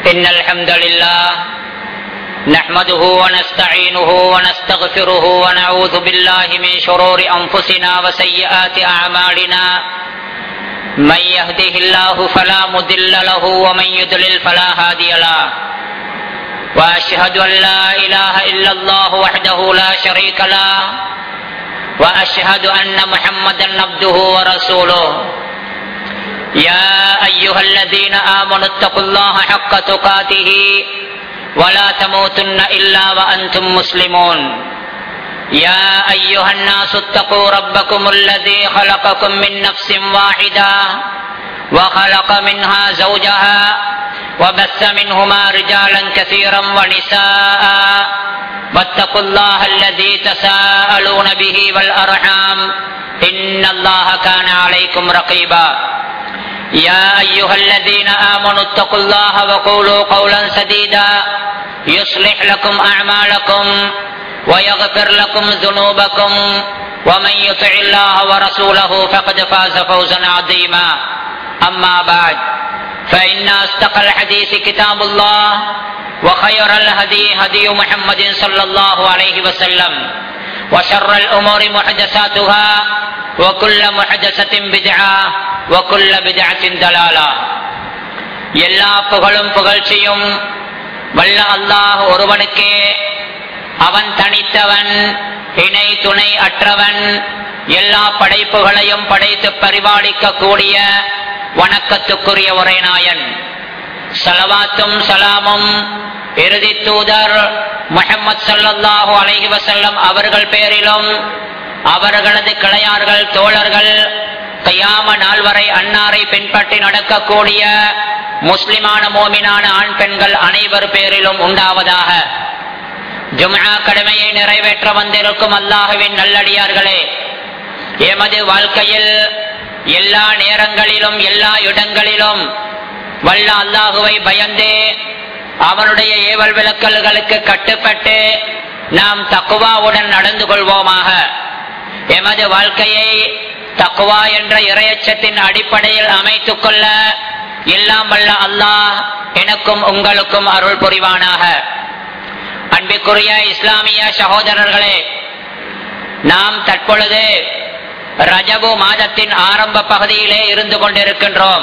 إن الحمد لله نحمده ونستعينه ونستغفره ونعوذ بالله من شرور أنفسنا وسيئات أعمالنا من يهده الله فلا مضل له ومن يضلل فلا هادي له وأشهد أن لا إله إلا الله وحده لا شريك له وأشهد أن محمدا عبده ورسوله يا أيها الذين آمنوا اتقوا الله حق تقاته ولا تموتن إلا وأنتم مسلمون يا أيها الناس اتقوا ربكم الذي خلقكم من نفس واحدة وخلق منها زوجها وبث منهما رجالا كثيرا ونساء واتقوا الله الذي تساءلون به والأرحام إن الله كان عليكم رقيبا يا أيها الذين آمنوا اتقوا الله وقولوا قولا سديدا يصلح لكم أعمالكم ويغفر لكم ذنوبكم ومن يطع الله ورسوله فقد فاز فوزا عظيما أما بعد فإن أصدق الحديث كتاب الله وخير الهدي هدي محمد صلى الله عليه وسلم وشر الأمور محدثاتها وكل محدثة بدعة وكل بدعة دلالة எல்லா புகழும் புகழ்ச்சியும் வல்ல அல்லாஹ் ஒருவனுக்கே அவன் தனித்தவன் இணை துணை அற்றவன் எல்லா படைப்புகளையும் படைத்து பரிபாலிக்க கூடிய வணக்கத்துக்குரிய உரைநாயன் சலவாத்தும் சலாமும் இறுதி தூதர் முகமது சல்லல்லாஹு அலைஹி வசல்லம் அவர்கள் பேரிலும் அவர்களது கிளையார்கள் தோழர்கள் கையாம நாள் வரை அன்னாரை பின்பற்றி நடக்கக்கூடிய முஸ்லிமான மோமினான ஆண் பெண்கள் அனைவர் பேரிலும் உண்டாவதாக ஜும்ஆ கடமையை நிறைவேற்ற வந்திருக்கும் அல்லாஹுவின் நல்லடியார்களே எமது வாழ்க்கையில் எல்லா நேரங்களிலும் எல்லா இடங்களிலும் வல்ல அல்லாஹுவை பயந்து அவனுடைய ஏவல் விளக்கல்களுக்கு கட்டுப்பட்டு நாம் தக்குவாவுடன் நடந்து கொள்வோமாக எமது வாழ்க்கையை தக்குவா என்ற இரையச்சத்தின் அடிப்படையில் அமைத்துக் கொள்ள எல்லாம் வல்ல அல்லாஹ் எனக்கும் உங்களுக்கும் அருள் புரிவானாக அன்பிற்குரிய இஸ்லாமிய சகோதரர்களே நாம் தற்பொழுது ரஜபு மாதத்தின் ஆரம்ப பகுதியிலே இருந்து கொண்டிருக்கின்றோம்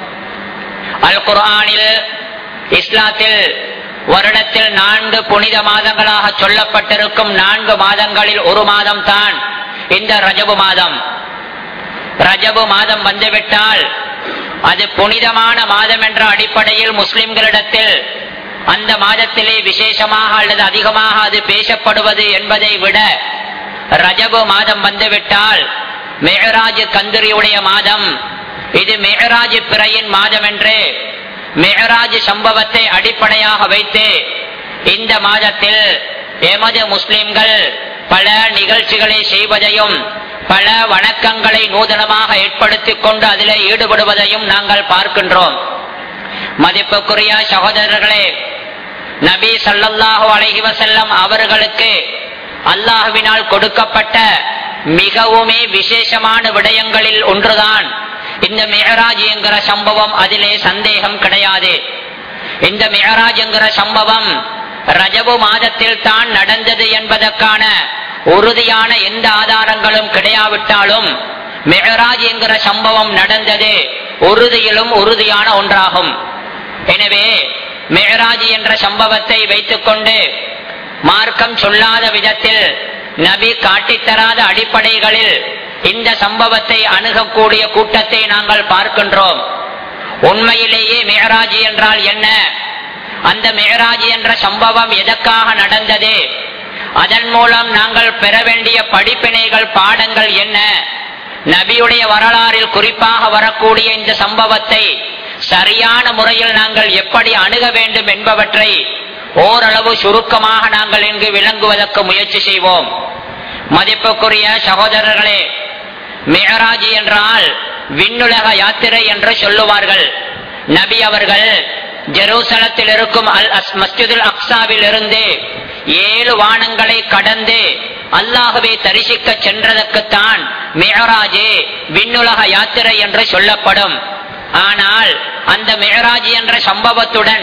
அல் குர்ஆனில் இஸ்லாத்தில் வருடத்தில் நான்கு புனித மாதங்களாக சொல்லப்பட்டிருக்கும் நான்கு மாதங்களில் ஒரு மாதம் தான் இந்த ரஜபு மாதம் ரஜபு மாதம் வந்துவிட்டால் அது புனிதமான மாதம் என்ற அடிப்படையில் முஸ்லிம்களிடத்தில் அந்த மாதத்திலே விசேஷமாக அல்லது அதிகமாக அது பேசப்படுவது என்பதை விட ரஜபு மாதம் வந்துவிட்டால் மெஹராஜ் கந்துரியுடைய மாதம் இது மெஹராஜ் பிறையின் மாதம் என்று மெஹராஜ் சம்பவத்தை அடிப்படையாக வைத்து இந்த மாதத்தில் எமது முஸ்லிம்கள் பல நிகழ்ச்சிகளை செய்வதையும் பல வணக்கங்களை நூதனமாக ஏற்படுத்திக் கொண்டு அதில் ஈடுபடுவதையும் நாங்கள் பார்க்கின்றோம் மதிப்புக்குரிய சகோதரர்களே நபி சல்லல்லாஹு அலைஹி வசல்லம் அவர்களுக்கு அல்லாஹுவினால் கொடுக்கப்பட்ட மிகவுமே விசேஷமான விடயங்களில் ஒன்றுதான் இந்த மெஹராஜ் என்கிற சம்பவம் அதிலே சந்தேகம் கிடையாது இந்த மெஹராஜ் என்கிற சம்பவம் ரஜபு மாதத்தில் தான் நடந்தது என்பதற்கான உறுதியான எந்த ஆதாரங்களும் கிடையாவிட்டாலும் மெஹராஜ் என்கிற சம்பவம் நடந்தது உறுதியிலும் உறுதியான ஒன்றாகும் எனவே மெஹராஜ் என்ற சம்பவத்தை வைத்துக்கொண்டு மார்க்கம் சொல்லாத விதத்தில் நபி காட்டித்தராத அடிப்படைகளில் இந்த சம்பவத்தை அணுகக்கூடிய கூட்டத்தை நாங்கள் பார்க்கின்றோம் உண்மையிலேயே மெஹராஜ் என்றால் என்ன அந்த மெஹராஜ் என்ற சம்பவம் எதற்காக நடந்தது அதன் மூலம் நாங்கள் பெற வேண்டிய படிப்பினைகள் பாடங்கள் என்ன நபியுடைய வரலாறில் குறிப்பாக வரக்கூடிய இந்த சம்பவத்தை சரியான முறையில் நாங்கள் எப்படி அணுக வேண்டும் என்பவற்றை ஓரளவு சுருக்கமாக நாங்கள் இங்கு விளங்குவதற்கு முயற்சி செய்வோம் மதிப்புக்குரிய சகோதரர்களே மெஹராஜ் என்றால் விண்ணுலக யாத்திரை என்று சொல்லுவார்கள் நபி அவர்கள் ஜெருசலத்தில் இருக்கும் அல் அஸ் மஸ்ஜிதுல் அக்சாவில் இருந்து ஏழு வானங்களை கடந்து அல்லாஹுவை தரிசிக்க சென்றதற்குத்தான் மெஹராஜே விண்ணுலக யாத்திரை என்று சொல்லப்படும் ஆனால் அந்த மெஹராஜ் என்ற சம்பவத்துடன்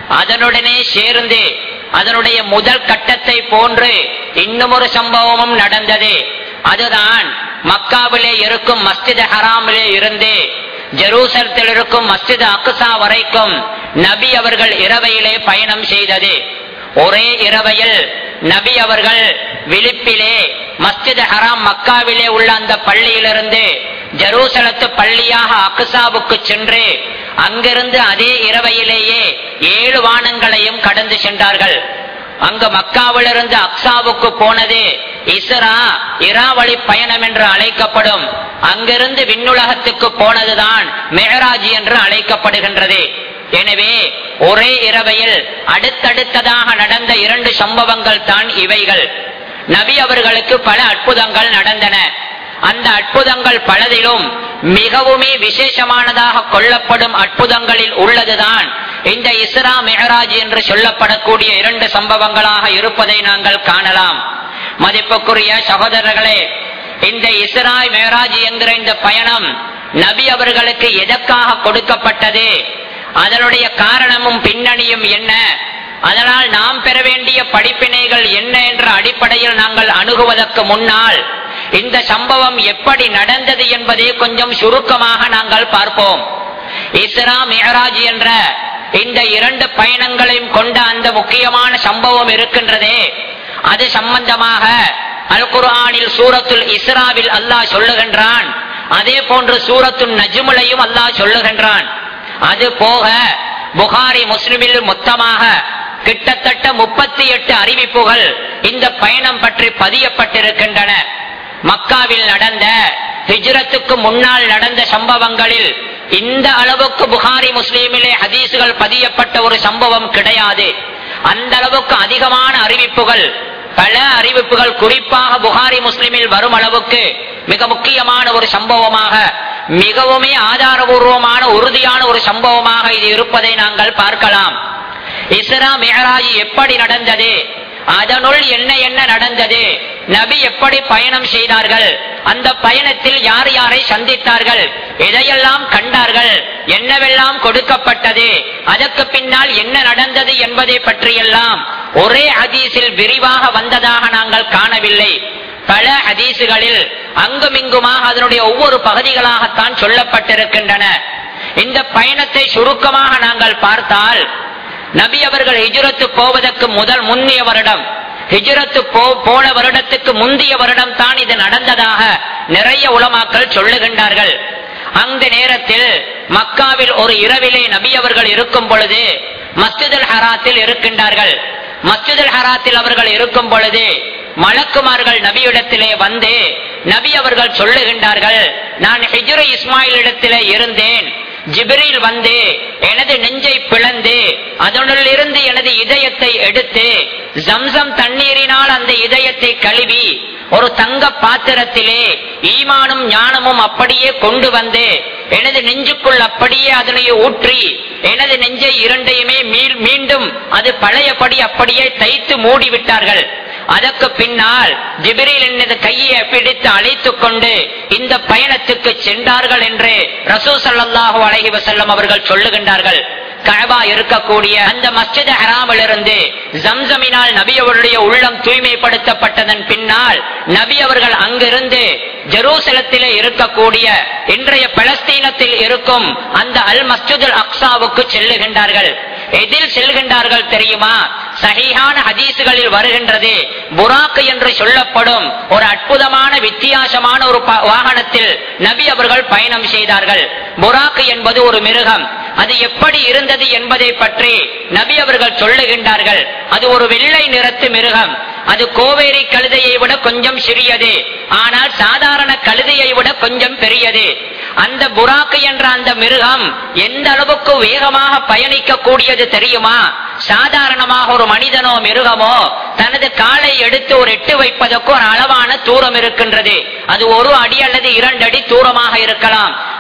அதனுடனே சேர்ந்து அதனுடைய முதல் கட்டத்தை போன்று இன்னும் ஒரு சம்பவமும் நடந்தது அதுதான் மக்காவிலே இருக்கும் மஸ்ஜித் ஹராமிலே இருந்து ஜெருசலத்தில் இருக்கும் மஸ்ஜித் அக்சா வரைக்கும் நபி அவர்கள் இரவையிலே பயணம் செய்தது ஒரே இரவையில் நபி அவர்கள் விழிப்பிலே மஸ்ஜித் ஹராம் மக்காவிலே உள்ள அந்த பள்ளியிலிருந்து ஜெருசலத்து பள்ளியாக அக்சாவுக்கு சென்று அங்கிருந்து அதே இரவையிலேயே ஏழு வானங்களையும் கடந்து சென்றார்கள் அங்கு மக்காவிலிருந்து அக்சாவுக்கு போனது இஸ்ரா இராவளி பயணம் என்று அழைக்கப்படும் அங்கிருந்து விண்ணுலகத்துக்கு போனதுதான் மெஹராஜ் என்று அழைக்கப்படுகின்றது எனவே ஒரே இரவையில் அடுத்தடுத்ததாக நடந்த இரண்டு சம்பவங்கள் தான் இவைகள் நபி அவர்களுக்கு பல அற்புதங்கள் நடந்தன அந்த அற்புதங்கள் பலதிலும் மிகவுமே விசேஷமானதாக கொள்ளப்படும் அற்புதங்களில் உள்ளதுதான் இந்த இஸ்ரா மெஹராஜ் என்று சொல்லப்படக்கூடிய இரண்டு சம்பவங்களாக இருப்பதை நாங்கள் காணலாம் மதிப்புக்குரிய சகோதரர்களே இந்த இஸ்ராய் மேராஜ் என்கிற இந்த பயணம் நபி அவர்களுக்கு எதற்காக கொடுக்கப்பட்டது அதனுடைய காரணமும் பின்னணியும் என்ன அதனால் நாம் பெற வேண்டிய படிப்பினைகள் என்ன என்ற அடிப்படையில் நாங்கள் அணுகுவதற்கு முன்னால் இந்த சம்பவம் எப்படி நடந்தது என்பதை கொஞ்சம் சுருக்கமாக நாங்கள் பார்ப்போம் இஸ்ரா மிஹராஜ் என்ற இந்த இரண்டு பயணங்களையும் கொண்ட அந்த முக்கியமான சம்பவம் இருக்கின்றதே அது சம்பந்தமாக அல் குர்ஆனில் சூரத்துல் இஸ்ராவில் அல்லாஹ் சொல்லுகின்றான் அதே போன்று சூரத்துல் நஜ்முலையும் அல்லாஹ் சொல்லுகின்றான் அது போக புகாரி முஸ்லிமில் மொத்தமாக கிட்டத்தட்ட முப்பத்தி எட்டு அறிவிப்புகள் இந்த பயணம் பற்றி பதியப்பட்டிருக்கின்றன மக்காவில் நடந்த ஹிஜ்ரத்துக்கு முன்னால் நடந்த சம்பவங்களில் இந்த அளவுக்கு புகாரி முஸ்லீமிலே ஹதீசுகள் பதியப்பட்ட ஒரு சம்பவம் கிடையாது அந்த அளவுக்கு அதிகமான அறிவிப்புகள் பல அறிவிப்புகள் குறிப்பாக புகாரி முஸ்லிமில் வரும் அளவுக்கு மிக முக்கியமான ஒரு சம்பவமாக மிகவுமே ஆதாரபூர்வமான உறுதியான ஒரு சம்பவமாக இது இருப்பதை நாங்கள் பார்க்கலாம் இஸ்ரா மெஹராஜ் எப்படி நடந்தது அதனுள் என்ன என்ன நடந்தது நபி எப்படி பயணம் செய்தார்கள் அந்த பயணத்தில் யார் யாரை சந்தித்தார்கள் எதையெல்லாம் கண்டார்கள் என்னவெல்லாம் கொடுக்கப்பட்டது அதற்கு பின்னால் என்ன நடந்தது என்பதை பற்றியெல்லாம் ஒரே ஹதீஸில் விரிவாக வந்ததாக நாங்கள் காணவில்லை பல ஹதீசுகளில் அங்குமிங்குமாக அதனுடைய ஒவ்வொரு பகுதிகளாகத்தான் சொல்லப்பட்டிருக்கின்றன இந்த பயணத்தை சுருக்கமாக நாங்கள் பார்த்தால் நபி அவர்கள் ஹிஜ்ரத்து போவதற்கு முதல் முன்னிய வருடம் ஹிஜ்ரத்து போ- போன வருடத்துக்கு முந்திய வருடம் தான் இது நடந்ததாக நிறைய உலமாக்கள் சொல்லுகின்றார்கள் அந்த நேரத்தில் மக்காவில் ஒரு இரவிலே நபி அவர்கள் இருக்கும் பொழுது மஸ்ஜிதுல் ஹராத்தில் இருக்கின்றார்கள் மஸ்ஜிதுல் ஹராத்தில் அவர்கள் இருக்கும் பொழுது மலக்குமார்கள் நபியிடத்திலே வந்து நபி அவர்கள் சொல்லுகின்றார்கள் நான் ஹிஜ்ர இஸ்மாயில் இடத்திலே இருந்தேன் ஜிப்ரீல் வந்து எனது நெஞ்சை பிளந்து அதனுள் இருந்து எனது இதயத்தை எடுத்து ஜம்சம் தண்ணீரினால் அந்த இதயத்தை கழுவி ஒரு தங்க பாத்திரத்திலே ஈமானும் ஞானமும் அப்படியே கொண்டு வந்து எனது நெஞ்சுக்குள் அப்படியே அதனை ஊற்றி எனது நெஞ்சை இரண்டையுமே மீள்- மீண்டும் அது பழையபடி அப்படியே தைத்து மூடிவிட்டார்கள் அதற்கு பின்னால் ஜிபிரில் எனது கையை பிடித்து அழைத்துக் கொண்டு இந்த பயணத்துக்கு சென்றார்கள் என்று ரசூ ஸல்லல்லாஹு அலைஹி வஸல்லம் அவர்கள் சொல்லுகின்றார்கள் கஅபா இருக்கக்கூடிய அந்த மஸ்ஜித் ஹராமிலிருந்து ஜம்சமினால் நபி அவருடைய உள்ளம் தூய்மைப்படுத்தப்பட்டதன் பின்னால் நபி அவர்கள் அங்கிருந்து ஜெருசலத்திலே இருக்கக்கூடிய இன்றைய பலஸ்தீனத்தில் இருக்கும் அந்த அல் மஸ்ஜிதுல் அக்ஸாவுக்கு செல்லுகின்றார்கள் எதில் செல்கின்றார்கள் தெரியுமா சஹீஹான ஹதீசுகளில் வருகின்றது புராக் என்று சொல்லப்படும் ஒரு அற்புதமான வித்தியாசமான ஒரு ப- வாகனத்தில் நபி அவர்கள் பயணம் செய்தார்கள் புராக் என்பது ஒரு மிருகம் அது எப்படி இருந்தது என்பதை பற்றி நபி அவர்கள் சொல்லுகின்றார்கள் அது ஒரு வெள்ளை நிறத்து மிருகம் அது கோவேரி கழுதையை விட கொஞ்சம் சிறியது ஆனால் சாதாரண கழுதையை விட கொஞ்சம் பெரியது அந்த புராக்கு என்ற அந்த மிருகம் எந்த அளவுக்கு வேகமாக பயணிக்க கூடியது தெரியுமா சாதாரணமாக ஒரு மனிதனோ மிருகமோ தனது காலை எடுத்து ஒரு எட்டு வைப்பதற்கு ஒரு அளவான தூரம் இருக்கின்றது அது ஒரு அடி அல்லது இரண்டு அடி தூரமாக இருக்கலாம்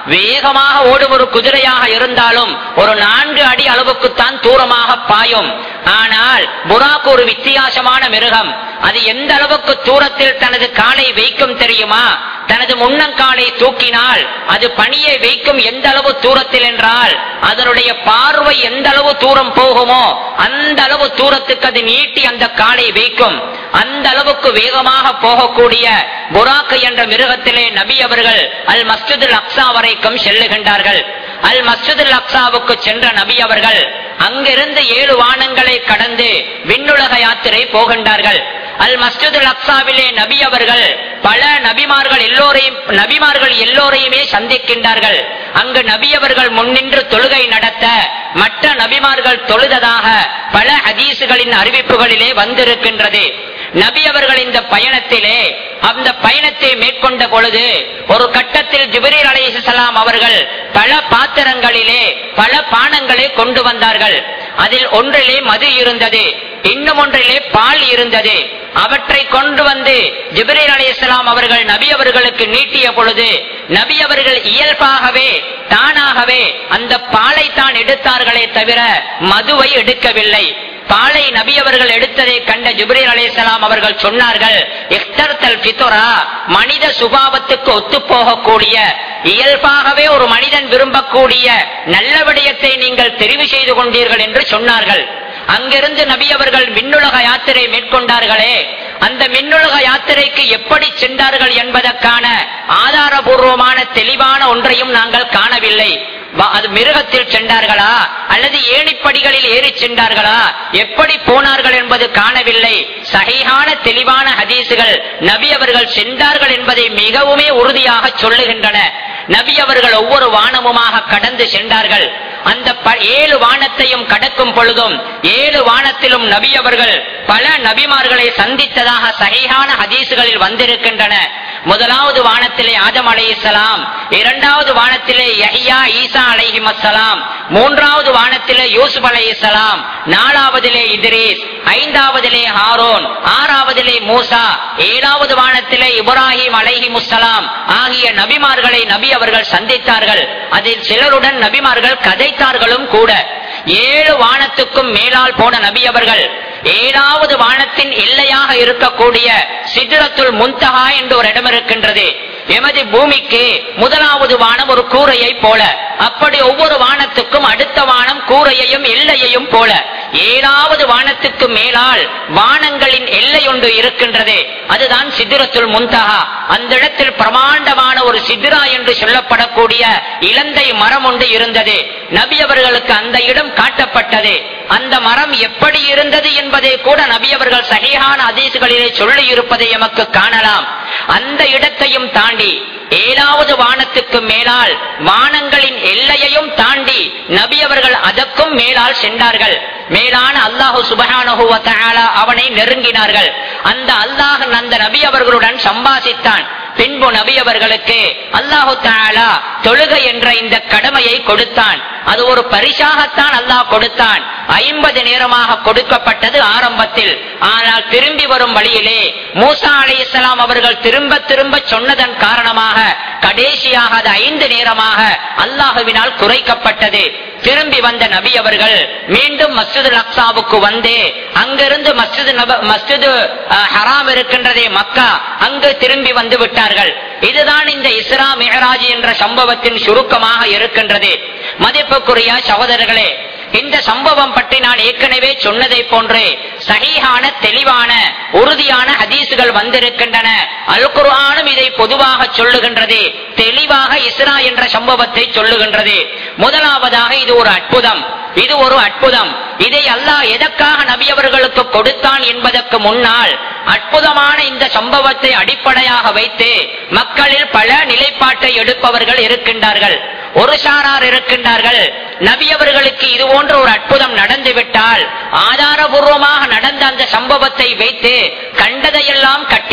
வேகமாக ஓடும் ஒரு குதிரையாக இருந்தாலும் ஒரு நான்கு அடி அளவுக்குத்தான் தூரமாக பாயும் ஆனால் புறாக்கு ஒரு வித்தியாசமான மிருகம் அது எந்த அளவுக்கு தூரத்தில் தனது காலை வைக்கும் தெரியுமா தனது முன்னங்காலை தூக்கினால் அது பணியை வைக்கும் எந்த அளவு தூரத்தில் என்றால் அதனுடைய பார்வை எந்த அளவு தூரம் போகுமோ அந்த அளவு தூரத்துக்கு அது நீட்டி அந்த காலை வைக்கும் அந்த அளவுக்கு வேகமாக போகக்கூடிய புராக்கு என்ற மிருகத்திலே நபி அவர்கள் அல் மஸ்ஜிதுல் அக்ஸா வரைக்கும் செல்லுகின்றார்கள் அல் மஸ்ஜிதுல் அக்ஸாவுக்கு சென்ற நபி அவர்கள் அங்கிருந்து ஏழு வானங்களை கடந்து விண்ணுலக யாத்திரை போகின்றார்கள் அல் மஸ்ஜிதுல் அக்ஸாவிலே நபி அவர்கள் பல நபிமார்கள் எல்லோரையும் நபிமார்கள் எல்லோரையுமே சந்திக்கின்றார்கள் அங்கு நபி அவர்கள் முன்னின்று தொழுகை நடத்த மற்ற நபிமார்கள் தொழுததாக பல ஹதீசுகளின் அறிவிப்புகளிலே வந்திருக்கின்றது நபி அவர்கள் இந்த பயணத்திலே அந்த பயணத்தை மேற்கொண்ட பொழுது ஒரு கட்டத்தில் ஜிப்ரீல் அலைஹிஸ்ஸலாம் அவர்கள் பல பாத்திரங்களிலே பல பானங்களை கொண்டு வந்தார்கள் அதில் ஒன்றிலே மது இருந்தது இன்னும் ஒன்றிலே பால் இருந்தது அவற்றை கொண்டு வந்து ஜிப்ரீல் அலைஹிஸ்ஸலாம் அவர்கள் நபி அவர்களுக்கு நீட்டிய பொழுது நபி அவர்கள் இயல்பாகவே தானாகவே அந்த பாலை தான் எடுத்தார்களே தவிர மதுவை எடுக்கவில்லை பாலை நபி அவர்கள் எடுத்ததை கண்ட ஜிப்ரீல் அலைஹிஸ்ஸலாம் அவர்கள் சொன்னார்கள் இஃப்தர்தல் ஃபித்ரா மனித சுபாவத்துக்கு ஒத்து போகக்கூடிய இயல்பாகவே ஒரு மனிதன் விரும்பக்கூடிய நல்ல விடயத்தை நீங்கள் தெரிவு செய்து கொண்டீர்கள் என்று சொன்னார்கள் அங்கிருந்து நபி அவர்கள் மின்னுலக யாத்திரை மேற்கொண்டார்களே அந்த மின்னுலக யாத்திரைக்கு எப்படி சென்றார்கள் என்பதற்கான ஆதாரபூர்வமான தெளிவான ஒன்றையும் நாங்கள் காணவில்லை வ- அது மிருகத்தில் சென்றார்களா அல்லது ஏணிப்படிகளில் ஏறி சென்றார்களா எப்படி போனார்கள் என்பது காணவில்லை சகையான தெளிவான ஹதீசுகள் நபி அவர்கள் சென்றார்கள் என்பதை மிகவுமே உறுதியாக சொல்லுகின்றன நபி அவர்கள் ஒவ்வொரு வானமுமாக கடந்து சென்றார்கள் அந்த ப- ஏழு வானத்தையும் கடக்கும் பொழுதும் ஏழு வானத்திலும் நபி அவர்கள் பல நபிமார்களை சந்தித்ததாக சகையான ஹதீசுகளில் வந்திருக்கின்றன முதலாவது வானத்திலே ஆதம் அலைஹிஸ்ஸலாம் இரண்டாவது வானத்திலே யஹ்யா ஈசா அலைஹிமஸ்ஸலாம் மூன்றாவது வானத்திலே யூசுப் அலைஹிஸ்ஸலாம் நாலாவதிலே இத்ரீஸ் ஐந்தாவதிலே ஹாரோன் ஆறாவதிலே மூசா ஏழாவது வானத்திலே இப்ராஹிம் அலைஹிமுஸ்ஸலாம் ஆகிய நபிமார்களை நபி அவர்கள் சந்தித்தார்கள் அதில் சிலருடன் நபிமார்கள் கதைத்தார்களும் கூட ஏழு வானத்துக்கும் மேலால் போன நபி அவர்கள் ஏழாவது வானத்தின் எல்லையாக இருக்கக்கூடிய சித்திரத்துல் முன்தகா என்று ஒரு இடம் இருக்கின்றது எமது பூமிக்கு முதலாவது வானம் ஒரு கூரையை போல அப்படி ஒவ்வொரு வானத்துக்கும் அடுத்த வானம் கூரையையும் எல்லையையும் போல ஏழாவது வானத்துக்கு மேலால் வானங்களின் எல்லை ஒன்று இருக்கின்றது அதுதான் சித்திரத்துல் முன்தகா அந்த இடத்தில் பிரமாண்டமான ஒரு சித்திரா என்று சொல்லப்படக்கூடிய இலந்தை மரம் ஒன்று இருந்தது நபி அவர்களுக்கு அந்த இடம் காட்டப்பட்டது அந்த மரம் எப்படி இருந்தது என்பதை கூட நபி அவர்கள் சகிஹான அதீசுகளிலே சொல்லி இருப்பதை எமக்கு காணலாம் அந்த இடத்தையும் தாண்டி ஏழாவது வானத்துக்கு மேலால் வானங்களின் எல்லையையும் தாண்டி நபி அவர்கள் அதற்கும் மேலால் சென்றார்கள் மேலான அல்லாஹு சுபஹானஹு வ தஆலா அவனை நெருங்கினார்கள் அந்த அல்லாஹ் அந்த நபி அவர்களுடன் சம்பாசித்தான் பின்பு நபி அவர்களுக்கு அல்லாஹு தஆலா தொழுகை என்ற இந்த கடமையை கொடுத்தான் அது ஒரு பரிசாகத்தான் அல்லாஹ் கொடுத்தான் ஐம்பது நேரமாக கொடுக்கப்பட்டது ஆரம்பத்தில் ஆனால் திரும்பி வரும் வழியிலே மூசா அலைஹிஸ்ஸலாம் அவர்கள் திரும்ப திரும்ப சொன்னதன் காரணமாக கடைசியாக அது ஐந்து நேரமாக அல்லாஹுவினால் குறைக்கப்பட்டது திரும்பி வந்த நபி அவர்கள் மீண்டும் மஸ்ஜிது அக்ஸாவுக்கு வந்து அங்கிருந்து மஸ்ஜிது நப மஸ்ஜிது அஹ், ஹராம் இருக்கின்றதே மக்கா அங்கு திரும்பி வந்து விட்டார்கள் இதுதான் இந்த இஸ்ரா மிஹராஜ் என்ற சம்பவத்தின் சுருக்கமாக இருக்கின்றது மதிப்புக்குரிய சகோதரர்களே இந்த சம்பவம் பற்றி நான் ஏற்கனவே சொன்னதை போன்று சஹீஹான தெளிவான உறுதியான ஹதீசுகள் வந்திருக்கின்றன அல் குர்ஆனும் இதை பொதுவாக சொல்லுகின்றது தெளிவாக இஸ்ரா என்ற சம்பவத்தை சொல்லுகின்றது முதலாவதாக இது ஒரு அற்புதம் இது ஒரு அற்புதம் இதை அல்லாஹ் எதற்காக நபி அவர்களுக்கு கொடுத்தான் என்பதற்கு முன்னால் அற்புதமான இந்த சம்பவத்தை அடிப்படையாக வைத்து மக்களில் பல நிலைப்பாட்டை எடுப்பவர்கள் இருக்கின்றார்கள் ஒரு சாரார் இருக்கின்றார்கள் நபி அவர்களுக்கு இது போன்ற ஒரு அற்புதம் நடந்துவிட்டால் ஆதாரபூர்வமாக நடந்த அந்த சம்பவத்தை வைத்து கண்டதையெல்லாம் கட்டி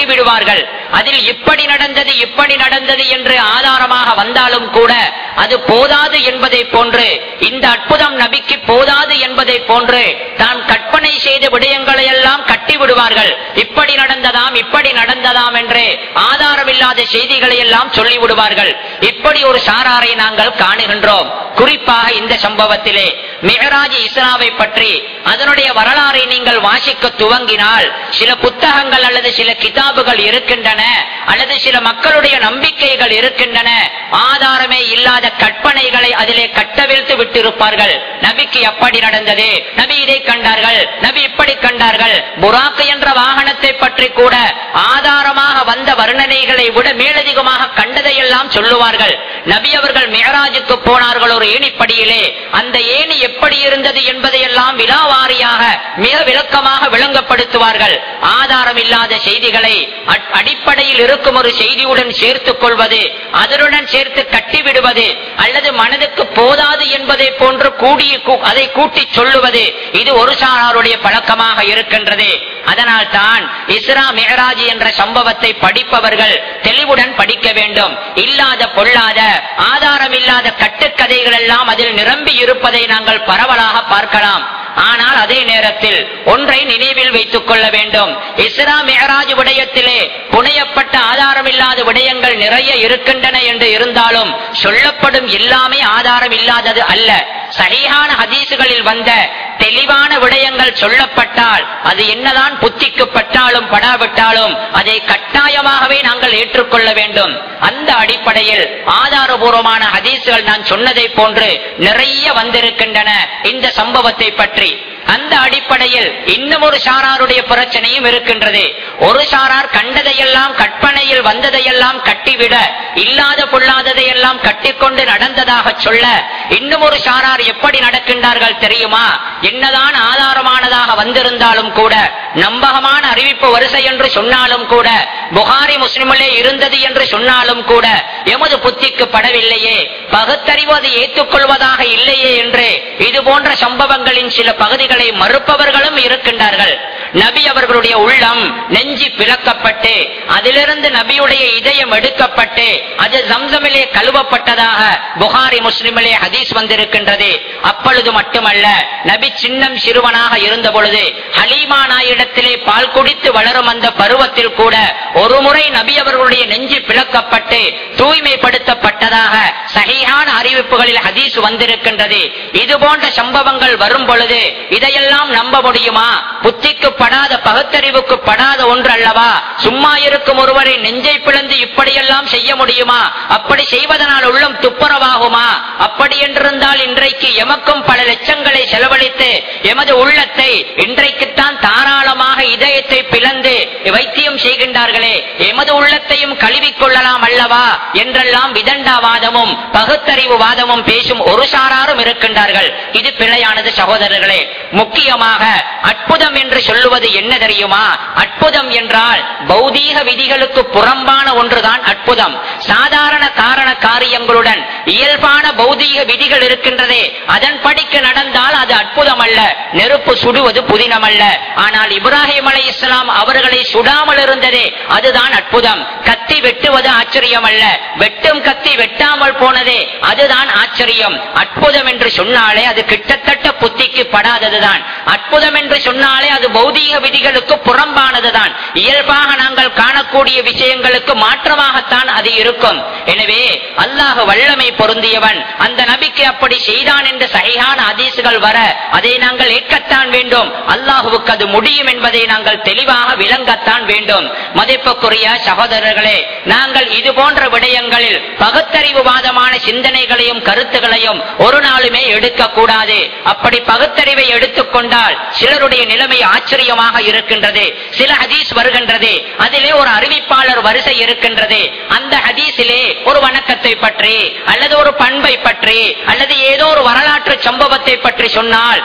விடுவார்கள் அதில் இப்படி நடந்தது இப்படி நடந்தது என்று ஆதாரமாக வந்தாலும் கூட அது போதாது என்பதை போன்று இந்த அற்புதம் நபிக்கு போதாது என்பதை போன்று தான் கற்பனை செய்த விடயங்களை எல்லாம் கட்டி விடுவார்கள் இப்படி நடந்ததாம் இப்படி நடந்ததாம் என்று ஆதாரமில்லாத செய்திகளை எல்லாம் சொல்லி விடுவார்கள் இப்படி ஒரு சாராரை நாங்கள் காணுகின்றோம் குறிப்பாக இந்த சம்பவத்திலே மிகராஜ் இஸ்ராவை பற்றி அதனுடைய வரலாறை நீங்கள் வாசிக்க துவங்கினால் சில புத்தகங்கள் அல்லது சில கிதாபுகள் இருக்கின்றன அல்லது சில மக்களுடைய நம்பிக்கைகள் இருக்கின்றன ஆதாரமே இல்லாத கற்பனைகளை அதிலே கட்டவிழ்த்து விட்டிருப்பார்கள் நபிக்கு எப்படி நடந்தது நபி இதை கண்டார்கள் நபி இப்படி கண்டார்கள் புராக்கு என்ற வாகனத்தை பற்றி கூட ஆதாரமாக வந்த வர்ணனைகளை விட மேலதிகமாக கண்டதையெல்லாம் சொல்லுவார்கள் நபி அவர்கள் மேராஜுக்கு போனார்கள் ஒரு ஏணிப்படியிலே அந்த ஏணி எப்படி இருந்தது என்பதையெல்லாம் விலாவாரியாக மிக விளக்கமாக விளங்கப்படுத்துவார்கள் ஆதாரம் இல்லாத செய்திகளை அட்- அடிப்படையில் இருக்கும் ஒரு செய்தியுடன் சேர்த்துக் கொள்வது அதனுடன் சேர்த்து கட்டிவிடுவது அல்லது மனதுக்கு போதாது என்பதை போன்று கூடி கூ- அதை கூட்டி சொல்லுவது இது ஒரு சாராருடைய பழக்கமாக இருக்கின்றது அதனால் தான் இஸ்ரா மெஹராஜ் என்ற சம்பவத்தை படிப்பவர்கள் தெளிவுடன் படிக்க வேண்டும் இல்லாத பொல்லாத ஆதாரம் இல்லாத கட்டுக்கதைகள் எல்லாம் அதில் நிரம்பி இருப்பதை நாங்கள் பரவலாக பார்க்கலாம் ஆனால் அதே நேரத்தில் ஒன்றை நினைவில் வைத்துக் கொள்ள வேண்டும் இஸ்ரா மெஹராஜ் விடயத்திலே புனையப்பட்ட ஆதாரமில்லாத விடயங்கள் நிறைய இருக்கின்றன என்று இருந்தாலும் சொல்லப்படும் எல்லாமே ஆதாரம் இல்லாதது அல்ல சரியான ஹதீசுகளில் வந்த தெளிவான விடயங்கள் சொல்லப்பட்டால் அது என்னதான் புத்திக்கு பட்டாலும் படாவிட்டாலும் அதை கட்டாயமாகவே நாங்கள் ஏற்றுக்கொள்ள வேண்டும் அந்த அடிப்படையில் ஆதாரபூர்வமான ஹதீசுகள் நான் சொன்னதை போன்று நிறைய வந்திருக்கின்றன இந்த சம்பவத்தை பற்றி அந்த அடிப்படையில் இன்னும் ஒரு சாராருடைய பிரச்சனையும் இருக்கின்றது ஒரு சாரார் கண்டதையெல்லாம் கற்பனையில் வந்ததையெல்லாம் கட்டிவிட இல்லாத பொல்லாததையெல்லாம் கட்டிக்கொண்டு நடந்ததாக சொல்ல இன்னும் ஒரு சாரார் எப்படி நடக்கின்றார்கள் தெரியுமா என்னதான் ஆதாரமானதாக வந்திருந்தாலும் கூட நம்பகமான அறிவிப்பு வரிசை என்று சொன்னாலும் கூட புகாரி முஸ்லிமிலே இருந்தது என்று சொன்னாலும் கூட எமது புத்திக்கு படவில்லையே பகுத்தறிவு அதை ஏற்றுக்கொள்வதாக இல்லையே என்று இது போன்ற சம்பவங்களின் சில பகுதிகளை மறுப்பவர்களும் இருக்கின்றார்கள் நபி அவர்களுடைய உள்ளம் நெஞ்சி பிளக்கப்பட்டு அதிலிருந்து நபியுடைய இதயம் எடுக்கப்பட்டு அது ஜம்சமிலே கழுவப்பட்டதாக புகாரி முஸ்லிமிலே ஹதீஸ் வந்திருக்கின்றது அப்பொழுது மட்டுமல்ல நபி சின்னம் சிறுவனாக இருந்த பொழுது ஹலீமா நாயிடத்திலே பால் குடித்து வளரும் அந்த பருவத்தில் கூட ஒரு முறை நபி அவர்களுடைய நெஞ்சு பிளக்கப்பட்டு தூய்மைப்படுத்தப்பட்டதாக சகியான அறிவிப்புகளில் ஹதீஸ் வந்திருக்கின்றது இது போன்ற சம்பவங்கள் வரும் பொழுது இதையெல்லாம் நம்ப முடியுமா புத்திக்கு படாத பகுத்தறிவுக்கு படாத ஒன்று அல்லவா சும்மா இருக்கும் ஒருவரை நெஞ்சை பிளந்து இப்படியெல்லாம் செய்ய முடியுமா அப்படி செய்வதனால் உள்ளம் துப்புரவாகுமா அப்படி என்றிருந்தால் இன்றைக்கு எமக்கும் பல லட்சங்களை செலவழித்து எமது உள்ளத்தை இன்றைக்குத்தான் தாராளமாக இதயத்தை பிளந்து வைத்தியம் செய்கின்றார்களே எமது உள்ளத்தையும் கழுவிக் கொள்ளலாம் அல்லவா என்றெல்லாம் விதண்டாவாதமும் பகுத்தறிவு வாதமும் பேசும் ஒரு சாராரும் இருக்கின்றார்கள் இது பிழையானது சகோதரர்களே முக்கியமாக அற்புதம் என்று சொல்லுவது என்ன தெரியுமா அற்புதம் என்றால் பௌதீக விதிகளுக்கு புறம்பான ஒன்றுதான் அற்புதம் சாதாரண காரண காரியங்களுடன் இயல்பான பௌதீக விதிகள் இருக்கின்றதே அதன் படிக்க நடந்தால் அது அற்புதம் அல்ல நெருப்பு சுடுவது புதினம் அல்ல ஆனால் இப்ராஹிம் அலை இஸ்லாம் அவர்களை சுடாமல் இருந்ததே அதுதான் அற்புதம் கத்தி வெட்டுவது ஆச்சரியம் அல்ல வெட்டும் கத்தி வெட்டாமல் போனதே அதுதான் ஆச்சரியம் அற்புதம் என்று சொன்னாலே அது கிட்டத்தட்ட புத்திக்கு படாததுதான் அற்புதம் என்று சொன்னாலே அது பௌதீக விதிகளுக்கு புறம்பானதுதான் இயல்பாக நாங்கள் காணக்கூடிய விஷயங்களுக்கு மாற்றமாகத்தான் அது இருக்கும் எனவே அல்லாஹ் வல்லமை பொருந்தியவன் அந்த நபிக்கு அப்படி செய்தான் என்று சகையான அதிசுகள் வர அதை நாங்கள் ஏற்கத்தான் வேண்டும் அல்லாஹுவுக்கு அது முடியும் என்பதை நாங்கள் தெளிவாக விளங்கத்தான் வேண்டும் மதிப்புக்குரிய சகோதரர்களே நாங்கள் இது போன்ற விடயங்களில் பகுத்தறிவுவாதமான சிந்தனைகளையும் கருத்துகளையும் ஒரு நாளுமே எடுக்கக்கூடாது அப்படி பகுத்தறிவை எடுத்துக்கொண்டால் சிலருடைய நிலைமை ஆச்சரியமாக இருக்கின்றது சில ஹதீஸ் வருகின்றது அதிலே ஒரு அறிவிப்பாளர் வரிசை இருக்கின்றது அந்த ஹதீஸிலே ஒரு வணக்கத்தை பற்றி அல்லது ஒரு பண்பை பற்றி அல்லது ஏதோ ஒரு வரலாற்று சம்பவத்தை பற்றி சொன்னால் இது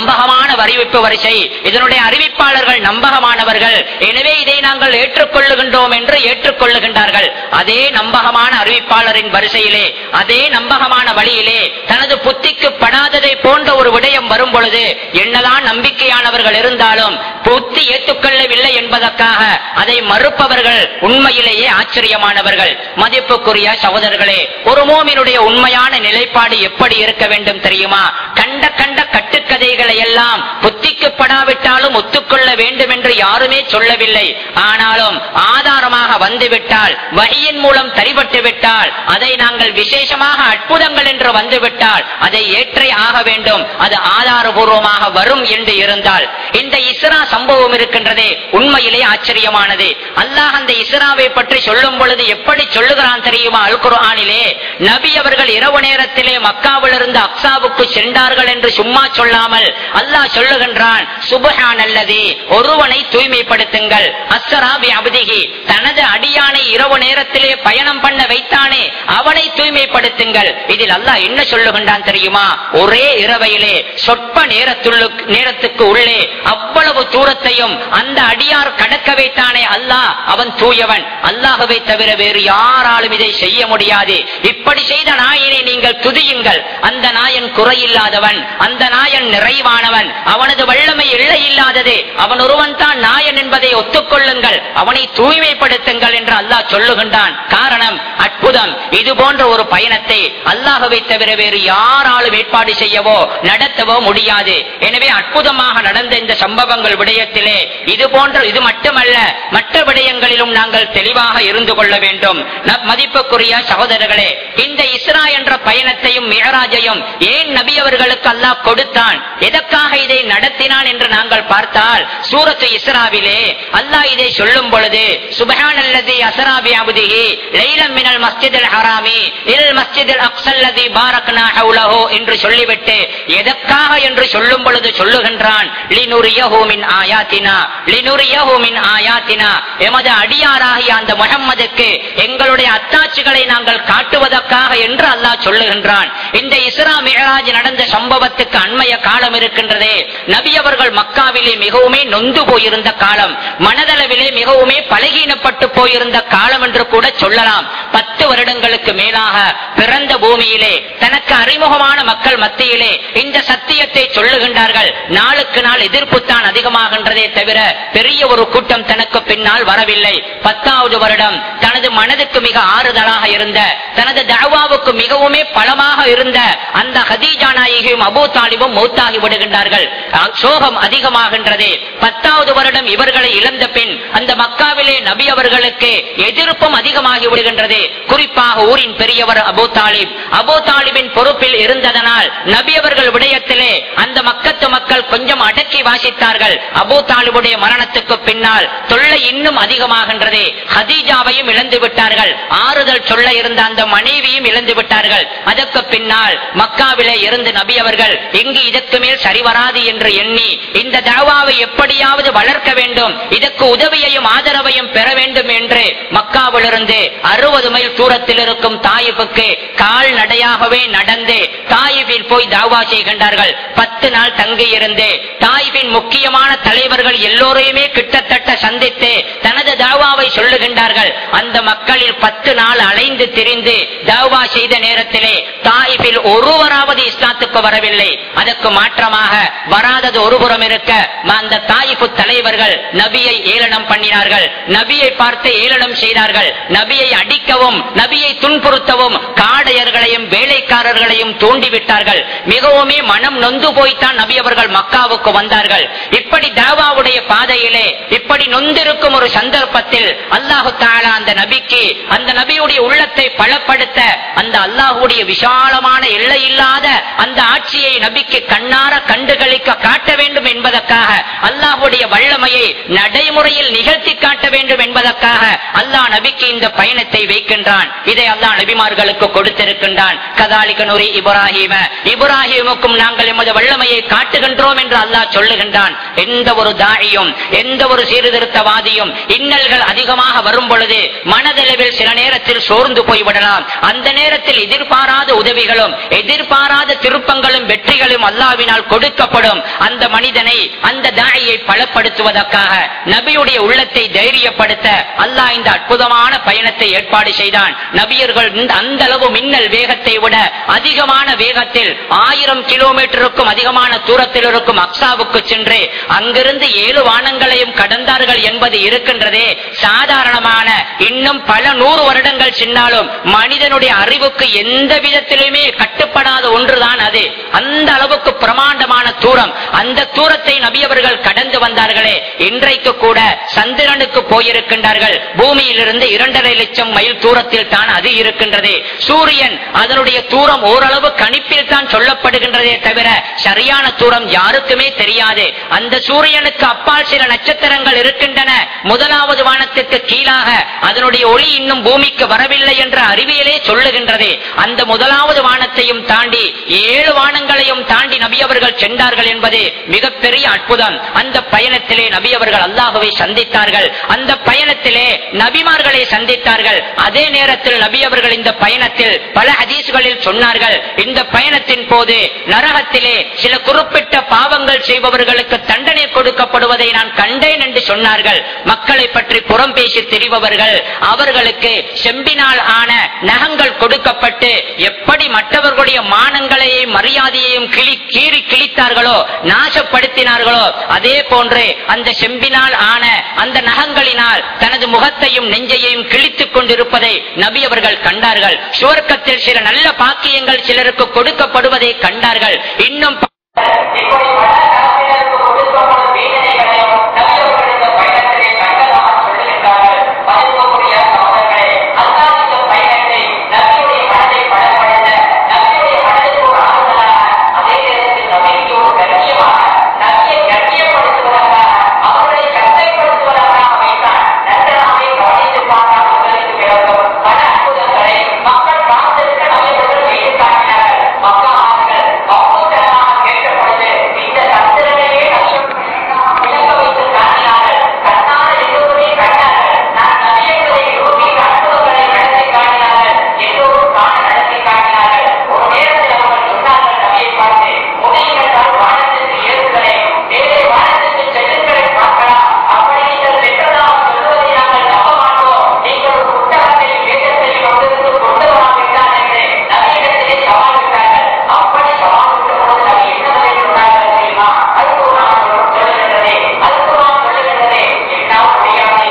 நம்பகமான அறிவிப்பு வரிசை இதனுடைய அறிவிப்பாளர்கள் நம்பகமானவர்கள் எனவே இதை நாங்கள் ஏற்றுக்கொள்ளுகின்றோம் என்று ஏற்றுக்கொள்ளுகின்றார்கள் அதே நம்பகமான அறிவிப்பாளரின் வரிசையிலே அதே நம்பகமான வழியிலே தனது புத்திக்கு படாததை போன்ற ஒரு விடயம் வரும் பொழுது என்னதான் நம்பிக்கையானவர்கள் இருந்தாலும் புத்தி ஏற்றுக்கொள்ளவில்லை என்பதற்காக அதை மறுப்பவர்கள் உண்மையிலேயே ஆச்சரியமானவர்கள் மதிப்புக்குரிய சகோதரர்களே ஒரு மோமினுடைய உண்மையான நிலைப்பாடு எப்படி இருக்க வேண்டும் தெரியுமா கண்ட கண்ட கட்டுக்கதைகளை எல்லாம் புத்திக்கு படாவிட்டாலும் ஒத்துக்கொள்ள வேண்டும் என்று யாருமே சொல்லவில்லை ஆனாலும் ஆதாரமாக வந்துவிட்டால் வழியின் மூலம் தரிபட்டு விட்டால் அதை நாங்கள் விசேஷமாக அற்புதங்கள் என்று வந்துவிட்டால் அதை ஏற்றே ஆக வேண்டும் அது ஆதாரபூர்வமாக வரும் என்று இருந்தால் இந்த இஸ்ரா சம்பவம் இருக்கின்றதே உண்மையிலே ஆச்சரியமானது அல்லாஹ் அந்த இஸ்ராவை பற்றி சொல்லும் பொழுது எப்படி சொல்லுகிறான் தெரியுமா அல் குர்ஆனிலே நபி அவர்கள் இரவு நேரத்திலே மக்காவிலிருந்து அக்ஸாவுக்கு சென்றார்கள் என்று சும்மா சொல்லாமல் அல்லாஹ் சொல்லுகின்றான் சுபஹான் அல்லது ஒருவனை தூய்மைப்படுத்துங்கள் அஸ்ஸராபி அபதிகி தனது அடியானை இரவு நேரத்திலே பயணம் பண்ண வைத்தானே அவனை தூய்மைப்படுத்துங்கள் இதில் அல்லாஹ் என்ன சொல்லுகின்றான் தெரியுமா ஒரே இரவையிலே சொற்ப நேரத்துள்ளு நேரத்துக்கு உள்ளே அவ்வளவு தூரத்தையும் அந்த அடியார் கடக்க வைத்தானே அல்லாஹ் அவன் தூயவன் அல்லாஹுவை தவிர வேறு யாராலும் இதை செய்ய முடியாது இப்படி செய்த நாயனை நீங்கள் துதியுங்கள் அந்த நாயன் குறையில்லாதவன் அந்த நாயன் நிறைவானவன் அவனது வல்லமை இல்லை இல்லாதது அவன் ஒருவன் தான் நாயன் என்பதை ஒத்துக்கொள்ளுங்கள் அவனை தூய்மைப்படுத்துங்கள் என்று அல்லாஹ் சொல்லுகின்றான் காரணம் அற்புதம் இது போன்ற ஒரு பயணத்தை அல்லாஹுவை தவிர வேறு யாராலும் ஏற்பாடு செய்யவோ நடத்தவோ முடியாது எனவே அற்புதமாக நடந்த இந்த சம்பவங்கள் விடயத்திலே இது போன்ற இது மட்டுமல்ல மற்ற விடயங்களிலும் நாங்கள் தெளிவாக இருந்து கொள்ள வேண்டும் நம் மதிப்புக்குரிய சகோதரர்களே இந்த இஸ்ரா என்ற பயணத்தையும் மிகராஜையும் ஏன் நபி அவர்களுக்கு அல்லாஹ் கொடுத்தான் எதற்காக இதை நடத்தினான் என்று நாங்கள் பார்த்தால் சூரத்து இஸ்ராவிலே அல்லாஹ் இதை சொல்லும் பொழுது சுபஹான் அல்லது அசராபி அபுதிஹி லைலம் மினல் மஸ்ஜிதில் ஹராமி இல் மஸ்ஜிதில் அக்ஸல்லதி பாரக்னா ஹவுலஹு என்று சொல்லிவிட்டு எதற்காக என்று சொல்லும் பொழுது சொல்லுகின்றான் லினுரியஹு மின் ஆயாத்தினா லினுரியஹு மின் ஆயாத்தினா எமது அடியாராகிய அந்த முஹம்மதுக்கு எங்களுடைய அத்தாட்சிகளை நாங்கள் காட்டுவதற்காக என்று அல்லாஹ் சொல்லுகின்றான் இந்த இஸ்ரா மிஹராஜ் நடந்த சம்பவத்துக்கு அண்மைய காலம் இருக்கின்றதே நபி அவர்கள் மக்காவிலே மிகவுமே நொந்து போயிருந்த காலம் மனதளவிலே மிகவுமே பலகீனப்பட்டு போயிருந்த காலம் என்று கூட சொல்லலாம் பத்து வருடங்களுக்கு மேலாக பிறந்த பூமியிலே தனக்கு அறிமுகமான மக்கள் மத்தியிலே இந்த சத்தியத்தை சொல்லுகின்றார்கள் நாளுக்கு நாள் எதிர்ப்புத்தான் அதிகமாகின்றதே தவிர பெரிய ஒரு கூட்டம் தனக்கு பின்னால் வரவில்லை பத்தாவது வருடம் தனது மனதுக்கு மிக ஆறுதலாக இருந்த தனது தவாவுக்கு மிகவுமே பலமாக இருந்த அந்த ஹதீஜா நாயகியும் அபூ தாலிபும் மௌத்தாகி விடுகின்றார்கள் அஹ் சோகம் அதிகமாகின்றது பத்தாவது வருடம் இவர்களை இழந்த பின் அந்த மக்காவிலே நபி அவர்களுக்கு எதிர்ப்பும் அதிகமாகி விடுகின்றது குறிப்பாக ஊரின் பெரியவர் அபூ தாலிப் அபூ தாலிபின் பொறுப்பில் இருந்ததனால் நபி அவர்கள் விடயத்திலே அந்த மக்கத்து மக்கள் கொஞ்சம் அடக்கி வாசித்தார்கள் அபூ தாலிபுடைய மரணத்துக்கு பின்னால் தொல்லை இன்னும் அதிகமாகின்றது ஹதீஜாவையும் இழந்து விட்டார்கள் ஆறுதல் சொல்ல இருந்த அந்த மனைவியும் இழந்து விட்டார்கள் அதற்கு பின்னால் மக்காவிலே இருந்து நபி அவர்கள் இங்கு இதற்கு மேல் சரிவராது என்று எண்ணி இந்த தாவாவை எப்படியாவது வளர்க்க வேண்டும் இதற்கு உதவியையும் ஆதரவையும் பெற வேண்டும் என்று மக்காவிலிருந்து அறுபது மைல் தூரத்தில் இருக்கும் தாயிப்புக்கு கால்நடையாகவே நடந்து தாயிபில் போய் தாவா செய்கின்றார்கள் பத்து நாள் தங்கி இருந்து தாயிபின் முக்கியமான தலைவர்கள் எல்லோரையுமே கிட்டத்தட்ட சந்தித்து தனது தாவாவை சொல்லுகின்றார்கள் அந்த மக்களில் பத்து நாள் அலைந்து திரிந்து தாவா செய்த நேரத்திலே தாயிபில் ஒருவராவது இஸ்லாத்துக்கு வரவில்லை அதற்கு மாற்றமாக வராதது ஒருபுறம் இருக்க அந்த தாயிப்பு தலைவர்கள் நபியை ஏளனம் பண்ணினார்கள் நபியை பார்த்து ஏளனம் செய்தார்கள் நபியை அடிக்கவும் நபியை துன்புறுத்தவும் காடையர்களையும் வேலைக்காரர்களையும் தூண்டிவிட்டார்கள் மிகவுமே மனம் நொந்து போய்த்தான் நபி அவர்கள் மக்காவுக்கு வந்தார்கள் இப்படி தாவாவுடைய பாதையிலே இப்படி நொந்திருக்கும் ஒரு சந்தர்ப்பத்தில் அல்லாஹு தாலா அந்த நபிக்கு அந்த நபியுடைய உள்ளத்தை பலப்படுத்த அந்த அல்லாஹுடைய விசாலமான எல்லையில்லாத அந்த ஆட்சியை நபிக்கு கண்ணார கண்டுகளிக்க காட்ட வேண்டும் என்பதற்காக என்பதற்காக அல்லாஹ்வுடைய வல்லமையை நடைமுறையில் நிகழ்த்தி காட்ட வேண்டும் என்பதற்காக அல்லாஹ் நபிக்கு இந்த பயணத்தை வைக்கின்றான் இதை அல்லாஹ் நபிமார்களுக்கு கொடுத்திருக்கின்றான் கதாலிக நுரி இப்ராஹிம இப்ராஹிமுக்கும் நாங்கள் எமது வல்லமையை காட்டுகின்றோம் என்று அல்லாஹ் சொல்லுகின்றான் எந்த ஒரு தாழியும் எந்த ஒரு சீர்திருத்தவாதியும் இன்னல்கள் அதிகமாக வரும் பொழுது மனதளவில் சில நேரத்தில் சோர்ந்து போய்விடலாம் அந்த நேரத்தில் எதிர்பாராத உதவிகளும் எதிர்பாராத திருப்பங்களும் வெற்றிகளும் அல்லாவினால் கொடுக்கப்படும் அந்த மனிதனை அந்த தாழியை பலப்படுத்துவதற்காக நபியுடைய உள்ளத்தை தைரியப்படுத்த அல்லாஹ் இந்த அற்புதமான பயணத்தை ஏற்பாடு செய்தான் நபியர்கள் இந்த- அந்த அளவு மின்னல் வேகத்தை விட அதிகமான வேகத்தில் ஆயிரம் கிலோமீட்டருக்கும் அதிகமான தூரத்தில் இருக்கும் அக்ஸாவுக்கு சென்று அங்கிருந்து ஏழு வானங்களையும் கடந்தார்கள் என்பது இருக்கின்றதே சாதாரணமான இன்னும் பல நூறு வருடங்கள் சென்றாலும் மனிதனுடைய அறிவுக்கு எந்த விதத்திலுமே கட்டுப்படாத ஒன்றுதான் அது அந்த அளவுக்கு பிரமாண்டமான தூரம் அந்த தூரத்தை நபியவர்கள் கடந்து வந்தார்களே இன்றைக்கு கூட சந்திரனுக்கு போயிருக்கின்றார்கள் பூமியிலிருந்து இரண்டரை லட்சம் மைல் தூரத்தில் தான் அது இருக்கின்றது சூரியன் அதனுடைய தூரம் ஓரளவு கணிப்பில் தான் சொல்லப்படுகின்றதே தவிர சரியான தூரம் யாருக்குமே தெரியாது அந்த சூரியனுக்கு அப்பால் சில நட்சத்திரங்கள் இருக்கின்றன முதலாவது வானத்திற்கு கீழாக அதனுடைய ஒளி இன்னும் பூமிக்கு வரவில்லை என்ற அறிவியலே சொல்லுகின்றது அந்த முதலாவது வானத்தையும் தாண்டி ஏழு வானங்களையும் தாண்டி நபி அவர்கள் சென்றார்கள் என்பது மிகப்பெரிய அற்புதம் அந்த பயணத்திலே நபி அவர்கள் அல்லாஹுவை சந்தித்தார்கள் அந்த பயணத்திலே நபிமார்களை சந்தித்தார்கள் அதே நேரத்தில் நபி அவர்கள் இந்த பயணத்தில் பல ஹதீஸ்களில் சொன்னார்கள் இந்த பயணத்தின் போது நரகத்திலே சில குறிப்பிட்ட பாவங்கள் செய்பவர்களுக்கு தண்டனை கொடுக்கப்படுவதை நான் கண்டேன் என்று சொன்னார்கள் மக்களை பற்றி புறம் பேசி திரிபவர்கள் அவர்களுக்கு செம்பினால் ஆன நகங்கள் கொடுக்கப்பட்டு எப்படி மற்றவர்களுடைய மானங்களையும் மரியாதையையும் கிளி கீறி கிழித்தார்களோ நாசப்படுத்தினார்களோ அதே போன்று அந்த செம்பினால் ஆன அந்த நகங்களினால் தனது முகத்தையும் நெஞ்சையும் கிழித்துக் கொண்டிருப்பதை நபி அவர்கள் கண்டார்கள் சுவர்க்கத்தில் சில நல்ல பாக்கியங்கள் சிலருக்கு கொடுக்கப்படுவதை கண்டார்கள் இன்னும் ப- இப்படி பல தரப்பினருக்கு கொடுக்கப்படும் வேதனைகளையும் நபி அவர்கள் இந்த பயணத்திலே கண்டதாக சொல்லுகின்றார்கள் மதிப்புக்குரிய சகோதரர்களே அல்லாஹ் இந்த பயணத்தை நபியுடைய மனதை பலப்படுத்த நபியுடைய மனதுக்கு ஒரு ஆறுதலாக அதே நேரத்தில் நபிக்கு ஒரு கண்ணியமாக நபியை கண்ணியப்படுத்துவதற்காக அவர்களை கஷ்டப்படுத்துவதற்காக வைத்தான் நன்றாகவே கவனித்து பார்த்தால் உங்களுக்கு விளங்கும் பல அற்புதங்களை மக்கள் பார்த்திருக்க நபியவர்கள் செய்து காட்டினார்கள் மக்கள் மௌனத்தனமாக கேட்ட பொழுது இந்த சந்திரனையே நபியம் விளங்க வைத்து காட்டினார்கள் கண்ணால் எல்லோருமே கண்டார்கள் நான் நபி என்பதை யோசிக்க அற்புதங்களை நடத்தி காட்டினார்கள் எல்லோரும் காண நடத்தி காட்டினார்கள் ஒரு நேரத்தில் அவர்கள் சொன்னார்கள் நபியை பார்த்து முடியுமென்றால் வானத்திற்கு ஏறுங்களே வேறு வானத்திற்கு செல்லுங்களை பார்க்கலாம் அப்படி நீங்கள் சென்றதாக சொல்வதை நாங்கள் நம்ப மாட்டோம் நீங்கள் ஒரு புத்தகத்தையும் வேதத்தையும் வந்திருந்து கொண்டு வராவிட்டால் என்று நபியிடத்திலே சவால் விட்டார்கள் அப்படி சவால் விட்ட பொழுது நபி என்ன பதில் சொன்னார்கள் தெரியுமா அதுக்கு நான் சொல்லுகின்றதே அதுக்கு நான் சொல்லுகின்றதே என்னால் முடியாது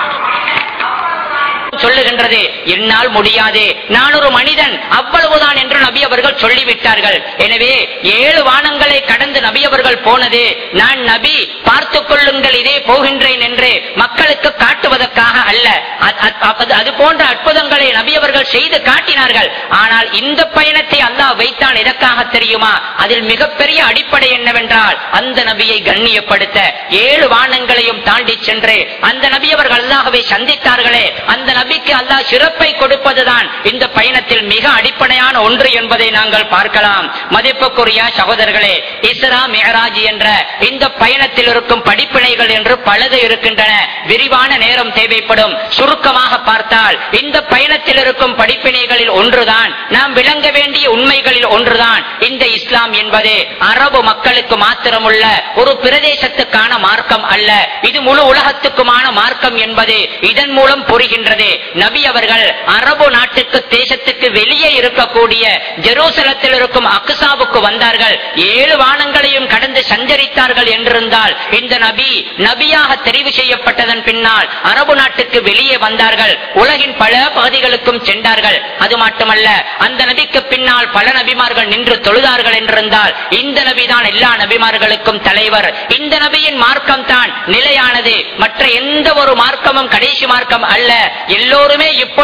சொல்லுகின்றது என்னால் முடியாது நான் ஒரு மனிதன் அவ்வளவுதான் என்று நபி அவர்கள் சொல்லிவிட்டார்கள் எனவே ஏழு வானங்களை கடந்து நபி அவர்கள் போனது நான் நபி பார்த்துக் கொள்ளுங்கள் இதே போகின்றேன் என்று மக்களுக்கு காட்டுவதற்காக அல்ல அ- அ- அது- அது போன்ற அற்புதங்களை நபி அவர்கள் செய்து காட்டினார்கள் ஆனால் இந்த பயணத்தை அல்லாஹ் வைத்தான் எதற்காக தெரியுமா அதில் மிகப்பெரிய அடிப்படை என்னவென்றால் அந்த நபியை கண்ணியப்படுத்த ஏழு வானங்களையும் தாண்டி சென்று அந்த நபி அவர்கள் அல்லாஹ்வை சந்தித்தார்களே அந்த நபிக்கு அல்லாஹ் சிறப்பை கொடுப்பதுதான் இந்த பயணத்தில் மிக அடிப்படையான ஒன்று என்பதை நாங்கள் பார்க்கலாம் மதிப்புக்குரிய சகோதரர்களே இஸ்ரா மிஹராஜ் என்ற இந்த பயணத்தில் இருக்கும் படிப்பினைகள் என்று பலது இருக்கின்றன விரிவான நேரம் தேவைப்படும் சுருக்கமாக பார்த்தால் இந்த பயணத்தில் இருக்கும் படிப்பினைகளில் ஒன்றுதான் நாம் விளங்க வேண்டிய உண்மைகளில் ஒன்றுதான் இந்த இஸ்லாம் என்பது அரபு மக்களுக்கு மாத்திரமுள்ள ஒரு பிரதேசத்துக்கான மார்க்கம் அல்ல இது முழு உலகத்துக்குமான மார்க்கம் என்பது இதன் மூலம் புரிகின்றது நபி அவர்கள் அரபு நாட்டுக்கு தேசத்துக்கு வெளியே இருக்கக்கூடிய ஜெருசலத்தில் இருக்கும் அக்சாவுக்கு வந்தார்கள் ஏழு வானங்களையும் கடந்து சஞ்சரித்தார்கள் என்றிருந்தால் இந்த நபி நபியாக தெரிவு செய்யப்பட்டதன் பின்னால் அரபு நாட்டுக்கு வெளியே வந்தார்கள் உலகின் பல பகுதிகளுக்கும் சென்றார்கள் அது மட்டுமல்ல அந்த நபிக்கு பின்னால் பல நபிமார்கள் நின்று தொழுதார்கள் என்றிருந்தால் இந்த நபிதான் எல்லா நபிமார்களுக்கும் தலைவர் இந்த நபியின் மார்க்கம் தான் நிலையானது மற்ற எந்த ஒரு மார்க்கமும் கடைசி மார்க்கம் அல்ல எல்லோருமே இப்பொழுது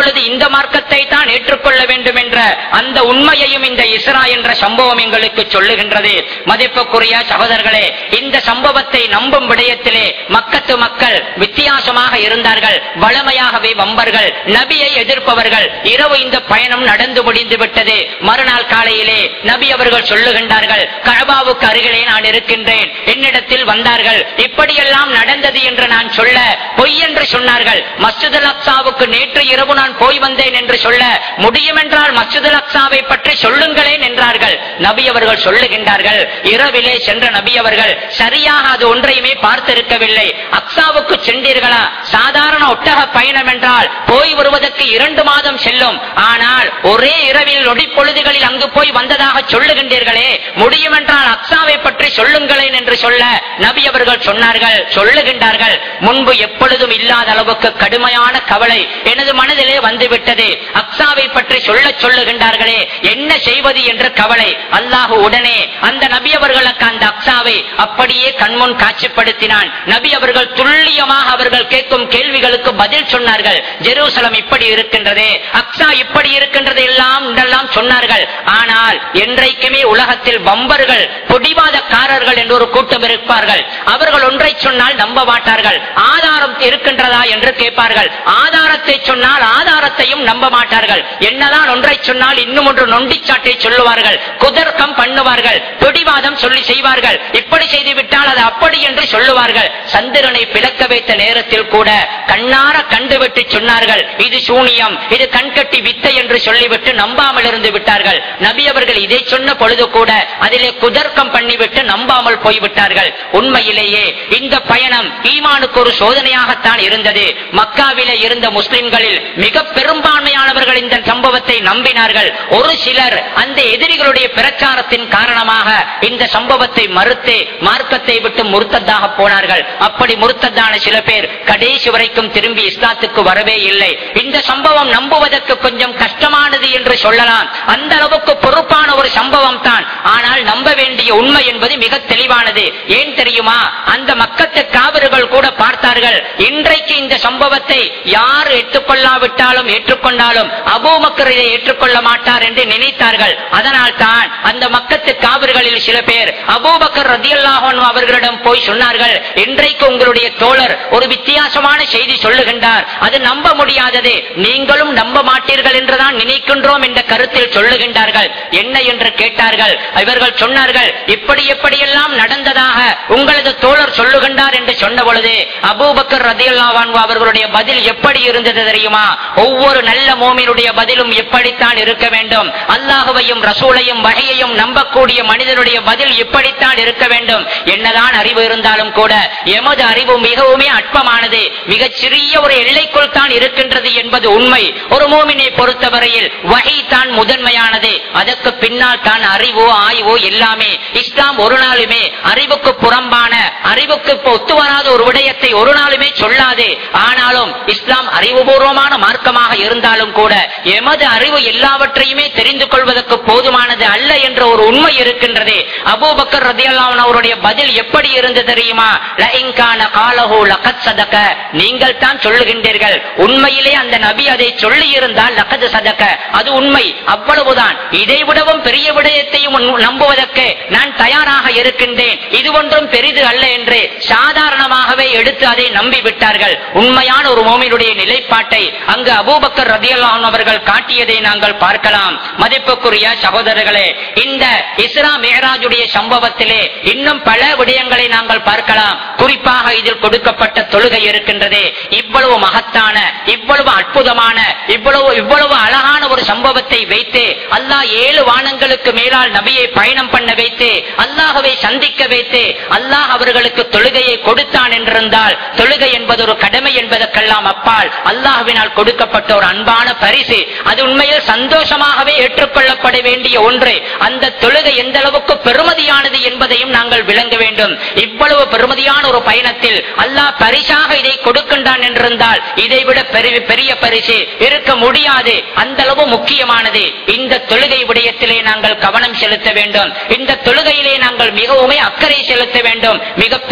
பொழுது இந்த மார்க்கத்தை தான் ஏற்றுக்கொள்ள வேண்டும் என்ற அந்த உண்மையையும் இந்த இஸ்ரா என்ற சம்பவம் எங்களுக்கு சொல்லுகின்றது மதிப்புக்குரிய சகோதரர்களே இந்த சம்பவத்தை நம்பும் விடயத்திலே மக்கத்து மக்கள் வித்தியாசமாக இருந்தார்கள் வளமையாகவே வம்பர்கள் நபியை எதிர்ப்பவர்கள் இரவு இந்த பயணம் நடந்து முடிந்து விட்டது மறுநாள் காலையிலே நபி அவர்கள் சொல்லுகின்றார்கள் கழபாவுக்கு அருகிலே நான் இருக்கின்றேன் என்னிடத்தில் வந்தார்கள் இப்படியெல்லாம் நடந்தது என்று நான் சொல்ல பொய் என்று சொன்னார்கள் மஸ்ஜிதுல் அக்ஸாவுக்கு நேற்று இரவு நான் போய் வந்தேன் என்று சொல்ல முடியுமென்றால் மஸ்ஜிதுல் அக்ஸாவை பற்றி சொல்லுங்களேன் என்றார்கள் நபி அவர்கள் சொல்லுகின்றார்கள் இரவிலே சென்ற நபி அவர்கள் சரியாக அது ஒன்றையுமே பார்த்திருக்கவில்லை அக்ஸாவுக்கு சென்றீர்களா சாதாரண ஒட்டக பயணம் என்றால் போய் வருவதற்கு இரண்டு மாதம் செல்லும் ஆனால் ஒரே இரவில் நொடி பொழுதுகளில் அங்கு போய் வந்ததாக சொல்லுகின்றீர்களே முடியுமென்றால் அக்ஸாவை பற்றி சொல்லுங்களேன் என்று சொல்ல நபி அவர்கள் சொன்னார்கள் சொல்லுகின்றார்கள் முன்பு எப்பொழுதும் இல்லாத அளவுக்கு கடுமையான கவலை எனது மனதிலே வந்துவிட்டது அக்ஸாவை பற்றி சொல்ல சொல்லுகின்றார்களே என்ன செய்வது என்று கவலை அல்லாஹ் உடனே அந்த நபி அவர்களுக்கு அந்த அக்ஸாவை அப்படியே கண்முன் காட்சிப்படுத்தினான் நபி அவர்கள் துல்லியமாக அவர்கள் கேட்கும் கேள்விகளுக்கு பதில் சொன்னார்கள் ஜெருசலம் இப்படி இருக்கின்றது அக்ஸா இப்படி இருக்கின்றது எல்லாம் என்றெல்லாம் சொன்னார்கள் ஆனால் என்றைக்குமே உலகத்தில் பம்பர்கள் பொடிவாதக்காரர்கள் என்று ஒரு கூட்டம் இருப்பார்கள் அவர்கள் ஒன்றை சொன்னால் நம்ப மாட்டார்கள் ஆதாரம் இருக்கின்றதா என்று கேட்பார்கள் ஆதாரத்தை சொன்னால் ஆதாரத்தையும் நம்ப மாட்டார்கள் என்னதான் ஒன்றை சொன்னால் இன்னும் ஒன்று நொண்டிச்சாட்டை சொல்லுவார்கள் குதர்க்கம் பண்ணுவார்கள் பிடிவாதம் சொல்லி செய்வார்கள் இப்படி செய்து விட்டால் அது அப்படி என்று சொல்லுவார்கள் சந்திரனை பிளக்க வைத்த நேரத்தில் கூட கண்ணார கண்டுவிட்டு சொன்னார்கள் இது சூனியம் இது கண்கட்டி வித்தை என்று சொல்லிவிட்டு நம்பாமல் இருந்து விட்டார்கள் நபி அவர்கள் இதை சொன்ன பொழுது கூட அதிலே குதர்க்கம் பண்ணிவிட்டு நம்பாமல் போய்விட்டார்கள் உண்மையிலேயே இந்த பயணம் ஈமானுக்கு ஒரு சோதனையாகத்தான் இருந்தது மக்காவிலே இருந்த முஸ்லிம்களில் மிக பெரும்பான்மையானவர்கள் இந்த சம்பவத்தை நம்பினார்கள் ஒரு சிலர் அந்த எதிரிகளுடைய பிரச்சாரத்தின் காரணமாக இந்த சம்பவத்தை மறுத்து மார்க்கத்தை விட்டு முருத்ததாக போனார்கள் அப்படி முருத்ததான சில பேர் கடைசி வரைக்கும் திரும்பி இஸ்லாத்துக்கு வரவே இல்லை இந்த சம்பவம் நம்புவதற்கு கொஞ்சம் கஷ்டமானது என்று சொல்லலாம் அந்த அளவுக்கு பொறுப்பான ஒரு சம்பவம் தான் ஆனால் நம்ப வேண்டிய உண்மை என்பது மிக தெளிவானது ஏன் தெரியுமா அந்த மக்கத்து காவிர்கள் கூட பார்த்தார்கள் இன்றைக்கு இந்த சம்பவத்தை யார் ஏற்றுக்கொள்ளாவிட்டாலும் ஏற்றுக்கொண்டாலும் அபூமக்கர் இதை ஏற்றுக்கொள்ள மாட்டார் என்று நினைத்தார்கள் அதனால் தான் அந்த மக்கத்து காவிர்களில் சில பேர் அபூபக்கர் ரதியல்லாஹன் அவர்களிடம் போய் சொன்னார்கள் இன்றைக்கு உங்களுடைய தோழர் ஒரு வித்தியாசமான செய்தி சொல்லுகின்றார் அது நம்ப முடியாதது நீங்களும் நம்ப மாட்டீர்கள் என்றுதான் நினைக்கின்றோம் என்ற கருத்தில் சொல்லுகின்றார்கள் என்ன என்று கேட்டார்கள் இவர்கள் சொன்னார்கள் இப்படி எப்படியெல்லாம் நடந்ததாக உங்களது தோழர் சொல்லுகின்றார் என்று சொன்ன பொழுது அபூபக்கர் ரதியல்லாஹன் அவர்களுடைய பதில் எப்படி இருந்தது தெரியுமா ஒவ்வொரு நல்ல மோமினுடைய பதிலும் எப்படித்தான் இருக்க வேண்டும் அல்லாஹுவையும் ரசூலையும் வகையையும் நம்பக்கூடிய மனிதனுடைய பதில் இப்படித்தான் இருக்க வேண்டும் என்னதான் அறிவு இருந்தாலும் கூட எமது அறிவு மிகவுமே அற்பமானது மிகச் சிறிய ஒரு எல்லைக்குள் தான் இருக்கின்றது என்பது உண்மை ஒரு மோமினை பொறுத்தவரையில் வகை தான் முதன்மையானது அதற்கு பின்னால் தான் அறிவோ ஆய்வோ எல்லாமே இஸ்லாம் ஒரு நாளுமே அறிவுக்கு புறம்பான அறிவுக்கு ஒத்து வராத ஒரு விடயத்தை ஒரு நாளுமே சொல்லாது ஆனாலும் இஸ்லாம் அறிவுபூர்வமான மார்க்கமாக இருந்தாலும் கூட எமது அறிவு எல்லாவற்றையுமே தெரிந்து கொள்வதற்கு போதுமானது அல்ல என்ற ஒரு உண்மை இருக்கின்றது அபூபக்கர் ரதியல்லாஹு அவருடைய பதில் எப்படி இருந்து தெரியுமா லஇன்கான காலஹு லகத் சதக நீங்கள் தான் சொல்லுகின்றீர்கள் உண்மையிலே அந்த நபி அதை சொல்லி இருந்தால் லகத் சதக அது உண்மை அவ்வளவுதான் இதை விடவும் பெரிய விடயத்தையும் உன்- நம்புவதற்கு நான் தயாராக இருக்கின்றேன் இது ஒன்றும் பெரிது அல்ல என்று சாதாரணமாகவே எடுத்து அதை நம்பி விட்டார்கள் உண்மையான ஒரு மோமினுடைய நிலைப்பாட்டை அங்கு அபூபக்கர் ரதியல்லாஹு அவர்கள் காட்டியதை நாங்கள் பார்க்கலாம் மதிப்புக்குரிய சகோதரர்களே இந்த இஸ்ரா மேராஜுடைய சம்பவத்திலே இன்னும் பல விடயங்களை நாங்கள் பார்க்கலாம் குறிப்பாக இதில் கொடுக்கப்பட்ட தொழுகை இருக்கின்றது இவ்வளவு மகத்தான இவ்வளவு அற்புதமான இவ்வளவு இவ்வளவு அழகான ஒரு சம்பவத்தை வைத்து அல்லாஹ் ஏழு வானங்களுக்கு மேலால் நபியை பயணம் பண்ண வைத்து அல்லாஹ்வை சந்திக்க வைத்து அல்லாஹ் அவர்களுக்கு தொழுகையை கொடுத்தான் என்றிருந்தால் தொழுகை என்பது ஒரு கடமை என்பதற்கெல்லாம் அப்பால் அல்லாஹ்வினால் கொடுக்கப்பட்ட ஒரு அன்பான பரிசு அது உண்மையில் சந்தோஷமாகவே ஏற்றுக்கொள்ளப்பட வேண்டிய ஒன்று அந்த தொழுகை எந்த அளவுக்கு பெருமதியானது என்பதையும் நாங்கள் விளங்க வேண்டும் இவ்வளவு பெருமதியான ஒரு பயணத்தில் அல்லாஹ் பரிசாக இதை கொடுக்கின்றான் என்றிருந்தால் இதைவிட பெரிய பெரிய பரிசு இருக்க முடியாது அந்த அளவு முக்கியமானது இந்த தொழுகை விடயத்திலே நாங்கள் கவனம் செலுத்த வேண்டும் இந்த தொழுகையிலே நாங்கள் மிகவுமே அக்கறை செலுத்த வேண்டும் மிக பெரும்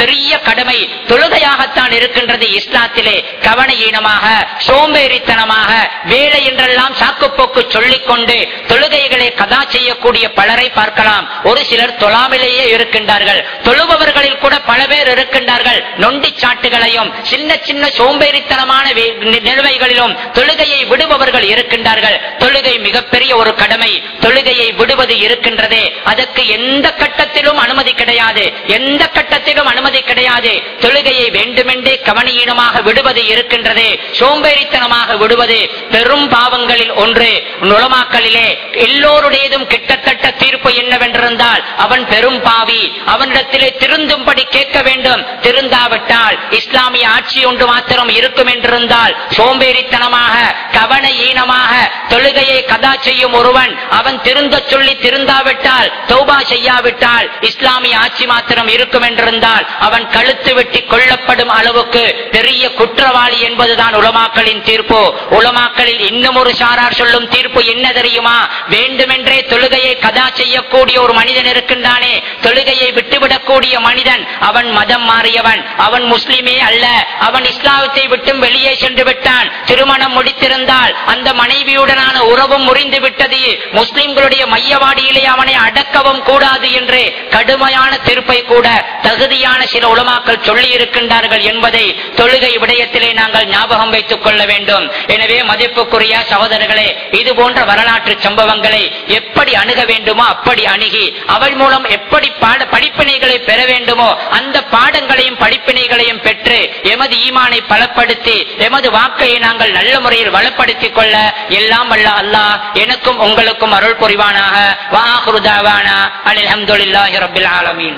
பெரிய கடமை தொழுகையாகத்தான் இருக்கின்றது இஸ்லாத்திலே கவன ஈனமாக சோம்பேறித்தனமாக வேலை என்றெல்லாம் சாக்குப்போக்கு சொல்லிக் கொண்டு தொழுகைகளை கதா செய்யக்கூடிய பலரை பார்க்கலாம் ஒரு சிலர் தொழாமலேயே இருக்கின்றார்கள் தொழுபவர்களில் கூட பல பேர் இருக்கின்றார்கள் நொண்டி சாட்டுகளையும் சின்ன சின்ன சோம்பேறித்தனமான வே- நிலைமைகளிலும் தொழுகையை விடுபவர்கள் இருக்கின்றார்கள் தொழுகை மிகப்பெரிய ஒரு கடமை தொழுகையை விடுவது இருக்கின்றதே அதற்கு எந்த கட்டத்திலும் அனுமதி கிடையாது எந்த கட்டத்திலும் அனுமதி கிடையாது தொழுகையை வேண்டுமென்றே கவனீனமாக விடுவது இருக்கின்றதே சோம்பேறித்தனமாக விடுவது பெரும் பாவங்களில் ஒன்று நுளமாக்களிலே எல்லோருடையதும் கிட்டத்தட்ட தீர்ப்பு என்னவென்றிருந்தால் அவன் பெரும் பாவி அவனிடத்திலே திருந்தும்படி கேட்க வேண்டும் திருந்தாவிட்டால் இஸ்லாமிய ஆட்சி ஒன்று மாத்திரம் இருக்கும் என்றிருந்தால் சோம்பேறித்தனமாக கவன ஈனமாக தொழுகையை கதா செய்யும் ஒருவன் அவன் திருந்த சொல்லி திருந்தாவிட்டால் தௌபா செய்யாவிட்டால் இஸ்லாமிய ஆட்சி மாத்திரம் இருக்கும் என்றிருந்தால் அவன் கழுத்து வெட்டி கொல்லப்படும் அளவுக்கு பெரிய குற்றவாளி என்பதுதான் உலமாக்களின் தீர்ப்பு உலமாக்களில் இன்னும் ஒரு சாரார் சொல்லும் தீர்ப்பு என்ன தெரியுமா வேண்டுமென்றே தொழுகையை கதா செய்யக்கூடிய ஒரு மனிதன் இருக்கின்றானே தொழுகையை விட்டுவிடக்கூடிய மனிதன் அவன் மதம் மாறியவன் அவன் முஸ்லிமே அல்ல அவன் இஸ்லாமத்தை விட்டும் வெளியே சென்று விட்டான் திருமணம் முடித்திருந்தால் அந்த மனைவியுடனான உறவும் முறிந்து விட்டது முஸ்லிம்களுடைய மையவாடியிலே அவனை அடக்கவும் கூடாது என்று கடுமையான தீர்ப்பை கூட தகுதியான சில உலமாக்கள் சொல்லி இருக்கின்றார்கள் என்பதை தொழுகை விடயத்திலே நாங்கள் ஞாபகம் வைத்துக் கொள்ள வேண்டும் எனவே மதிப்புக்குரிய சகோதரர்களே இது போன்ற வரலாற்று சம்பவங்களை எப்படி அணுக வேண்டுமோ அப்படி அணுகி அவள் மூலம் எப்படி பாட படிப்பினைகளை பெற வேண்டுமோ அந்த பாடங்களையும் படிப்பினைகளையும் பெற்று எமது ஈமானை பலப்படுத்தி எமது வாக்கையை நாங்கள் நல்ல முறையில் வளப்படுத்திக் கொள்ள எல்லாம் வல்ல அல்லாஹ் எனக்கும் உங்களுக்கும் அருள் புரிவானாக வாஹுருதாவானா அல்ஹம்துலில்லாஹி ரப்பில் ஆலமீன்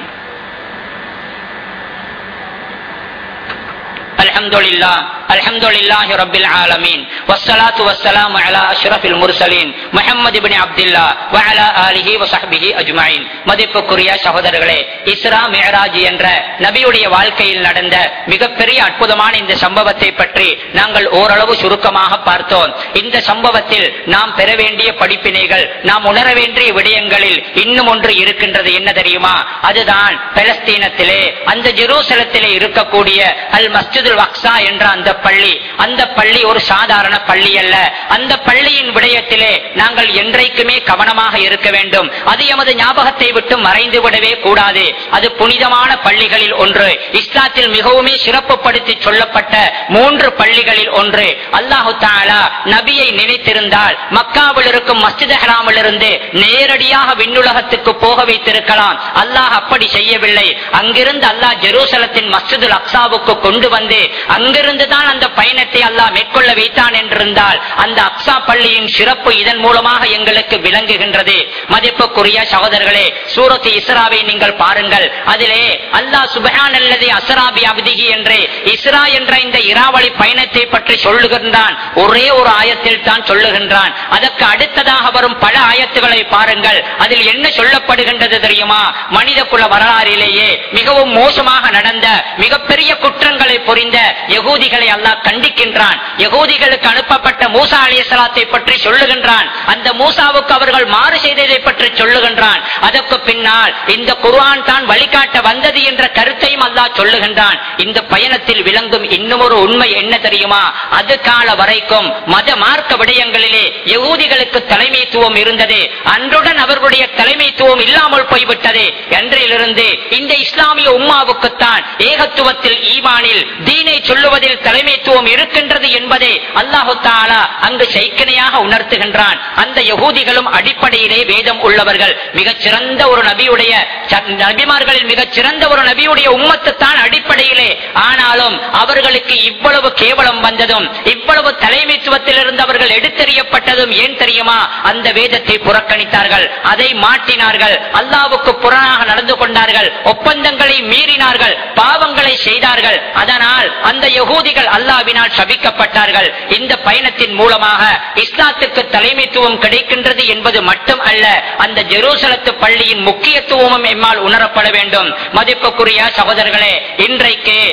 الحمد لله الحمد لله رب العالمين والصلاة والسلام على أشرف المرسلين محمد بن عبد الله وعلى آله وصحبه أجمعين மதிப்புக்குரிய சகோதரர்களே இஸ்ரா மியராஜ் என்ற நபியுடைய வாழ்க்கையில் நடந்த மிகப்பெரிய அற்புதமான இந்த சம்பவத்தை பற்றி நாங்கள் ஓரளவு சுருக்கமாக பார்த்தோம் இந்த சம்பவத்தில் நாம் பெற வேண்டிய படிப்பினைகள் நாம் உணர வேண்டிய விடயங்களில் இன்னும் ஒன்று இருக்கின்றது என்ன தெரியுமா அதுதான் பலஸ்தீனத்திலே அந்த ஜெருசலத்திலே இருக்கக்கூடிய அல் மஸ்ஜிதுல் அக்ஸா என்ற அந்த பள்ளி அந்த பள்ளி ஒரு சாதாரண பள்ளி அல்ல அந்த பள்ளியின் விடயத்திலே நாங்கள் என்றைக்குமே கவனமாக இருக்க வேண்டும் அது எமது ஞாபகத்தை விட்டு மறைந்து விடவே கூடாது அது புனிதமான பள்ளிகளில் ஒன்று இஸ்லாத்தில் மிகவுமே சிறப்புப்படுத்தி சொல்லப்பட்ட மூன்று பள்ளிகளில் ஒன்று அல்லாஹு தாலா நபியை நினைத்திருந்தால் மக்காவில் இருக்கும் மஸ்ஜித் ஹராமில் இருந்து நேரடியாக விண்ணுலகத்துக்கு போக வைத்திருக்கலாம் அல்லாஹ் அப்படி செய்யவில்லை அங்கிருந்து அல்லாஹ் ஜெருசலத்தின் மஸ்ஜிதுல் அக்ஸாவுக்கு கொண்டு வந்து அங்கிருந்து தான் அந்த பயணத்தை அல்லாஹ் மேற்கொள்ள வைத்தான் என்றிருந்தால் அந்த அக்ஸா பள்ளியின் சிறப்பு இதன் மூலமாக எங்களுக்கு விளங்குகின்றது மதிப்புக்குரிய சகோதரர்களே சூரத்து இஸ்ராவை நீங்கள் பாருங்கள் அதிலே அல்லாஹ் சுபஹான் அல்லது அசராபி அபிதிகி என்று இஸ்ரா என்ற இந்த இராவளி பயணத்தை பற்றி சொல்லுகின்றான் ஒரே ஒரு ஆயத்தில் தான் சொல்லுகின்றான் அதற்கு அடுத்ததாக வரும் பல ஆயத்துகளை பாருங்கள் அதில் என்ன சொல்லப்படுகின்றது தெரியுமா மனித குல வரலாறிலேயே மிகவும் மோசமாக நடந்த மிகப்பெரிய குற்றங்களை புரிந்த யகூதிகளை அல்லாஹ் கண்டிக்கின்றான் யகூதிகளுக்கு அனுப்பப்பட்ட மூசா அலிஸ்லாத்தை பற்றி சொல்லுகின்றான் அந்த மூசாவுக்கு அவர்கள் மாறு செய்ததை பற்றி சொல்லுகின்றான் அதற்கு பின்னால் இந்த குர்ஆன் தான் வழிகாட்ட வந்தது என்ற கருத்தையும் அல்லாஹ் சொல்லுகின்றான் இந்த பயணத்தில் விளங்கும் இன்னும் ஒரு உண்மை என்ன தெரியுமா அது கால வரைக்கும் மத மார்க்க விடயங்களிலே யகூதிகளுக்கு தலைமைத்துவம் இருந்தது அன்றுடன் அவர்களுடைய தலைமைத்துவம் இல்லாமல் போய்விட்டது என்றிலிருந்து இந்த இஸ்லாமிய உம்மாவுக்குத்தான் ஏகத்துவத்தில் ஈமானில் தீனை சொல்லுவதில் தலைமைத்துவம் இருக்கின்றது என்பதை அல்லாஹு தாலா அங்கு சைக்கனையாக உணர்த்துகின்றான் அந்த யகூதிகளும் அடிப்படையிலே வேதம் உள்ளவர்கள் மிகச் சிறந்த ஒரு நபியுடைய ச- நபிமார்களில் மிகச் சிறந்த ஒரு நபியுடைய உம்மத்து தான் அடிப்படையிலே ஆனாலும் அவர்களுக்கு இவ்வளவு கேவலம் வந்ததும் இவ்வளவு தலைமைத்துவத்தில் இருந்து அவர்கள் எடுத்தெறியப்பட்டதும் ஏன் தெரியுமா அந்த வேதத்தை புறக்கணித்தார்கள் அதை மாட்டினார்கள் அல்லாவுக்கு புறனாக நடந்து கொண்டார்கள் ஒப்பந்தங்களை மீறினார்கள் பாவங்களை செய்தார்கள் அதனால் அந்த யகூதிகள் அல்லாவினால் சபிக்கப்பட்டார்கள் இந்த பயணத்தின் மூலமாக இஸ்லாத்துக்கு தலைமைத்துவம் கிடைக்கின்றது என்பது மட்டும் அல்ல அந்த ஜெருசலத்து பள்ளியின் முக்கியத்துவமும் எம்மால் உணரப்பட வேண்டும் மதிப்புக்குரிய சகோதரர்களே இன்றைக்கு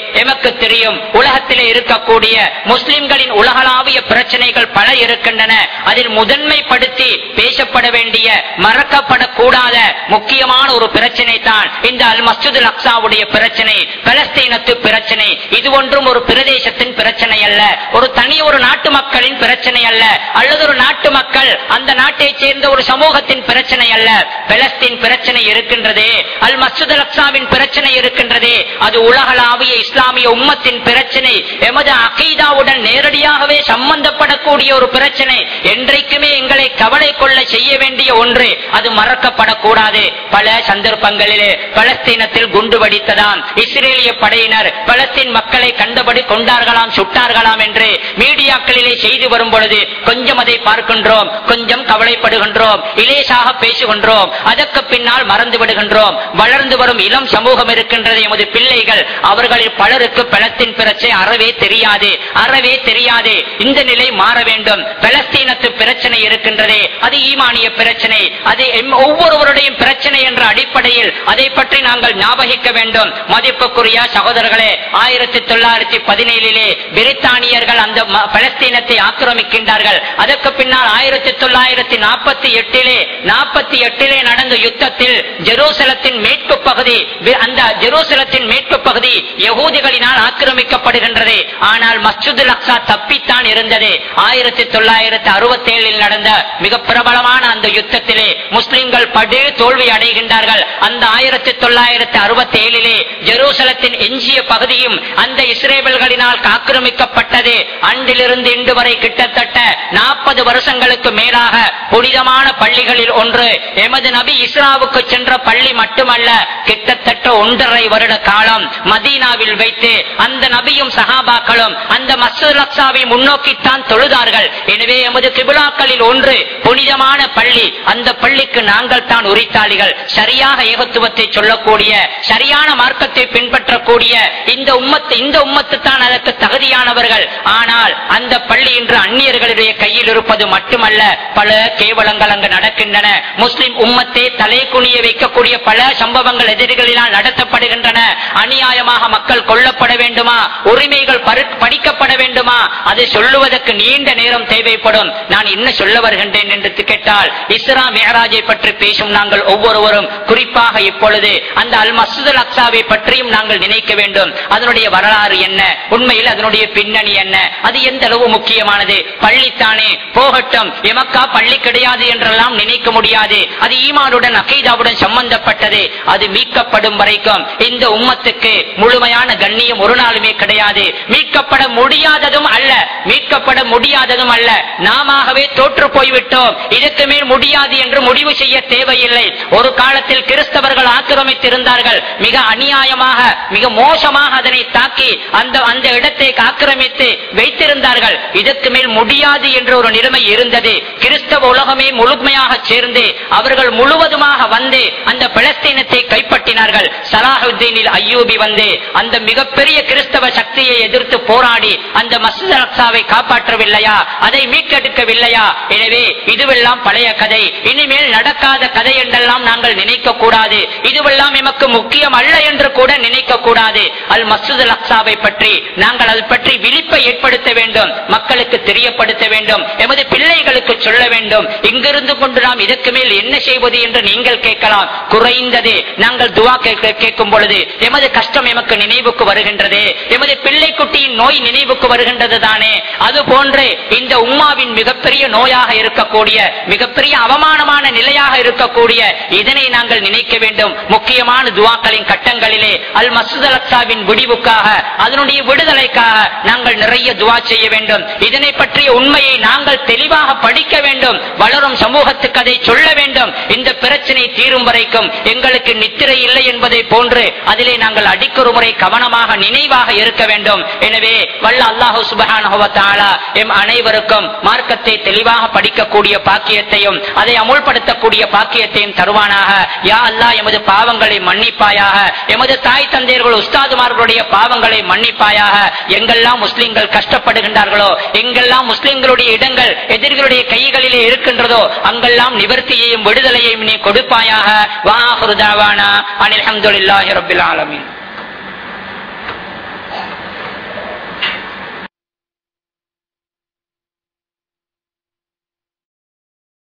எமக்கு தெரியும் உலகத்திலே இருக்கக்கூடிய முஸ்லிம்களின் உலகளாவிய பிரச்சனைகள் பல இருக்கின்றன அதில் முதன்மைப்படுத்தி பேசப்பட வேண்டிய மறக்கப்படக்கூடாத முக்கியமான ஒரு பிரச்சனை தான் இந்த அல் மஸ்ஜிதுல் அக்ஸாவுடைய பிரச்சனை பலஸ்தீனத்து பிரச்சனை இது ஒன்றும் ஒரு பிரதேசத்தின் பிரச்சனை அல்ல ஒரு தனி ஒரு நாட்டு மக்களின் பிரச்சனை அல்ல அல்லது ஒரு நாட்டு மக்கள் அந்த நாட்டை சேர்ந்த ஒரு சமூகத்தின் பிரச்சனை அல்ல பலஸ்தீன் பிரச்சனை இருக்கின்றதே அல் மஸ்ஜித் அக்ஸாவின் பிரச்சனை இருக்கின்றதே அது உலகளாவிய இஸ்லாமிய உம்மத்தின் பிரச்சனை எமது அகீதாவுடன் நேரடியாகவே சம்பந்தப்படக்கூடிய ஒரு பிரச்சனை என்றைக்குமே எங்களை கவலை கொள்ள செய்ய வேண்டிய ஒன்று அது மறக்கப்படக்கூடாது பல சந்தர்ப்பங்களிலே பலஸ்தீனத்தில் குண்டு வெடித்ததாம் இஸ்ரேலிய படையினர் பலஸ்தீன் மக்களை கண்டபடி கொண்டார்களாம் சுட்டார்களாம் என்று மீடியாக்களிலே செய்து வரும் பொழுது கொஞ்சம் அதை பார்க்கின்றோம் கொஞ்சம் கவலைப்படுகின்றோம் இலேசாக பேசுகின்றோம் அதற்கு பின்னால் மறந்து விடுகின்றோம் வளர்ந்து வரும் இளம் சமூகம் இருக்கின்றது எமது பிள்ளைகள் அவர்களில் பலருக்கு பலத்தின் பிரச்சனை அறவே தெரியாது அறவே தெரியாது இந்த நிலை மாற வேண்டும் பலஸ்தீனத்து பிரச்சனை இருக்கின்றதே அது ஈமானிய பிரச்சனை அது எம் ஒவ்வொருவருடையும் பிரச்சனை என்ற அடிப்படையில் அதை பற்றி நாங்கள் ஞாபகிக்க வேண்டும் மதிப்புக்குரிய சகோதரர்களே ஆயிரத்தி தொள்ளாயிரத்தி பதினேழிலே பிரித்தானியர்கள் அந்த ம- பலஸ்தீனத்தை ஆக்கிரமிக்கின்றார்கள் அதற்கு பின்னால் ஆயிரத்தி தொள்ளாயிரத்தி நாற்பத்தி எட்டிலே நாற்பத்தி எட்டிலே நடந்த யுத்தத்தில் ஜெருசலத்தின் மேற்கு பகுதி வி- அந்த ஜெருசலத்தின் மேற்கு பகுதி யகூதிகளினால் ஆக்கிரமிக்கப்படுகின்றது ஆனால் மஸ்ஜிதுல் அக்ஸா தப்பித்தான் இருந்தது ஆயிரத்தி தொள்ளாயிரத்தி அறுபத்தி ஏழில் நடந்த மிக பிரபலமான அந்த யுத்தத்திலே முஸ்லிம்கள் படு தோல்வி அடைகின்றார்கள் அந்த ஆயிரத்தி தொள்ளாயிரத்தி அறுபத்தி ஏழிலே ஜெருசலத்தின் எஞ்சிய பகுதியும் அந்த இஸ்ரேபல்களினால் ஆக்கிரமிக்கப்பட்டது அன்றிலிருந்து இன்று வரை கிட்டத்தட்ட நாற்பது வருஷங்களுக்கு மேலாக புனிதமான பள்ளிகளில் ஒன்று எமது நபி இஸ்ராவுக்கு சென்ற பள்ளி மட்டுமல்ல கிட்டத்தட்ட ஒன்றரை வருட காலம் மதீனாவில் வைத்து அந்த நபியும் சஹாபாக்களும் அந்த மசூல் அக்ஸாவை முன்னோக்கித்தான் தொழுதார்கள் எனவே எமது கிபிலாக்களில் ஒன்று புனிதமான பள்ளி அந்த பள்ளிக்கு நாங்கள் தான் உரித்தாளிகள் சரியாக ஏகத்துவத்தை சொல்லக்கூடிய சரியான மார்க்கத்தை பின்பற்றக்கூடிய இந்த உம்மத்து இந்த உம்மத்து தான் அதற்கு தகுதியானவர்கள் ஆனால் அந்த பள்ளி இன்று அந்நியர்களுடைய கையில் இருப்பது மட்டுமல்ல பல கேவலங்கள் அங்கு நடக்கின்றன முஸ்லிம் உம்மத்தை தலை குனிய வைக்கக்கூடிய பல சம்பவங்கள் எதிரிகளினால் நடத்தப்படுகின்றன அநியாயமாக மக்கள் கொல்லப்பட வேண்டுமா உரிமைகள் பரு- படிக்கப்பட வேண்டுமா அதை சொல்லுவதற்கு நீண்ட நேரம் தேவைப்படும் நான் என்ன சொல்ல வருகின்றேன் என்று கேட்டால் இஸ்ரா மேராஜை பற்றி பேசும் நாங்கள் ஒவ்வொருவரும் குறிப்பாக இப்பொழுது அந்த அல் மசூதுல் அக்ஸாவை பற்றியும் நாங்கள் நினைக்க வேண்டும் அதனுடைய வரலாறு என்ன உண்மையில் அதனுடைய பின்னணி என்ன அது எந்த அளவு முக்கியமானது பள்ளித்தானே போகட்டும் எமக்கா பள்ளி கிடையாது என்றெல்லாம் நினைக்க முடியாது அது ஈமானுடன் அகைதாவுடன் சம்பந்தப்பட்டது அது மீட்கப்படும் வரைக்கும் இந்த உம்மத்துக்கு முழுமையான கண்ணியம் ஒரு நாளுமே கிடையாது மீட்கப்பட முடியாததும் அல்ல மீட்கப்பட முடியாததும் அல்ல நாமவே தோற்று போய்விட்டோம் இதற்கு மேல் முடியாது என்று முடிவு செய்ய தேவையில்லை ஒரு காலத்தில் கிறிஸ்தவர்கள் ஆக்கிரமித்திருந்தார்கள் மிக அநியாயமாக மிக மோசமாக அதனை தாக்கி அந்த அந்த இடத்தை ஆக்கிரமித்து வைத்திருந்தார்கள் இதற்கு மேல் முடியாது என்ற ஒரு நிலைமை இருந்தது கிறிஸ்தவ உலகமே முழுமையாக சேர்ந்து அவர்கள் முழுவதுமாக வந்து அந்த பலஸ்தீனத்தை கைப்பற்றினார்கள் சலாஹுத்தீனில் ஐயூபி வந்து அந்த மிகப்பெரிய கிறிஸ்தவ சக்தியை எதிர்த்து போராடி அந்த மஸ்ஜித் அக்ஸாவை காப்பாற்றவில்லையா அதை மீட்டெடுக்கவில்லையா எனவே இதுவெல்லாம் பழைய கதை இனிமேல் நடக்காத கதை என்றெல்லாம் நாங்கள் நினைக்க கூடாது இதுவெல்லாம் எமக்கு முக்கியம் அல்ல என்று கூட நினைக்க கூடாது அல் மஸ்ஜித் அக்ஸாவை பற்றி நாங்கள் அது பற்றி விழிப்பை ஏற்படுத்த வேண்டும் மக்களுக்கு தெரியப்படுத்த வேண்டும் எமது பிள்ளைகளுக்கு சொல்ல வேண்டும் இங்கிருந்து கொண்டு நாம் இதற்கு மேல் என்ன செய்வது என்று நீங்கள் கேட்கலாம் குறைந்தது நாங்கள் துவா கேட்க கேட்கும் பொழுது எமது கஷ்டம் எமக்கு நினைவுக்கு வருகின்றது எமது பிள்ளை குட்டியின் நோய் நினைவுக்கு வருகின்றது தானே அது போன்று இந்த உம்மாவின் மிகப்பெரிய நோயாக இருக்கக்கூடிய மிகப்பெரிய அவமானமான நிலையாக இருக்கக்கூடிய இதனை நாங்கள் நினைக்க வேண்டும் முக்கியமான துவாக்களின் கட்டங்களிலே அல் மசூத் அக்ஸாவின் விடிவுக்காக அதனுடைய விடுதலைக்காக நாங்கள் நிறைய துவா செய்ய வேண்டும் இதனை பற்றிய உண்மையை நாங்கள் தெளிவாக படிக்க வேண்டும் வளரும் சமூகத்துக்கு அதை சொல்ல வேண்டும் இந்த பிரச்சனை தீரும் வரைக்கும் எங்களுக்கு நித்திரை இல்லை என்பதை போன்று அதிலே நாங்கள் அடிக்கொரு முறை கவனமாக நினைவாக இருக்க வேண்டும் எனவே வல்ல அல்லாஹு சுபஹானஹு வ தஆலா எம் அனைவருக்கும் மார்க்கத்தை தெளிவாக படிக்கக்கூடிய பாக்கியத்தையும் அதை அமுல்படுத்தக்கூடிய பாக்கியத்தையும் தருவானாக யா அல்லாஹ் எமது பாவங்களை மன்னிப்பாயாக எமது தாய் தந்தையர்கள் உஸ்தாதுமார்களுடைய பாவங்களை மன்னிப்பாயாக எங்கெல்லாம் முஸ்லிம்கள் கஷ்டப்படுகின்றார்களோ எங்கெல்லாம் முஸ்லிம்களுடைய இடங்கள் எதிரிகளுடைய கைகளிலே இருக்கின்றதோ அங்கெல்லாம் நிவர்த்தியையும் விடுதலையையும் நீ கொடுப்பாயாக வாஹுரு தாவானா அனில் அஹமதுல்லாஹி ரப்பில் ஆலமீன்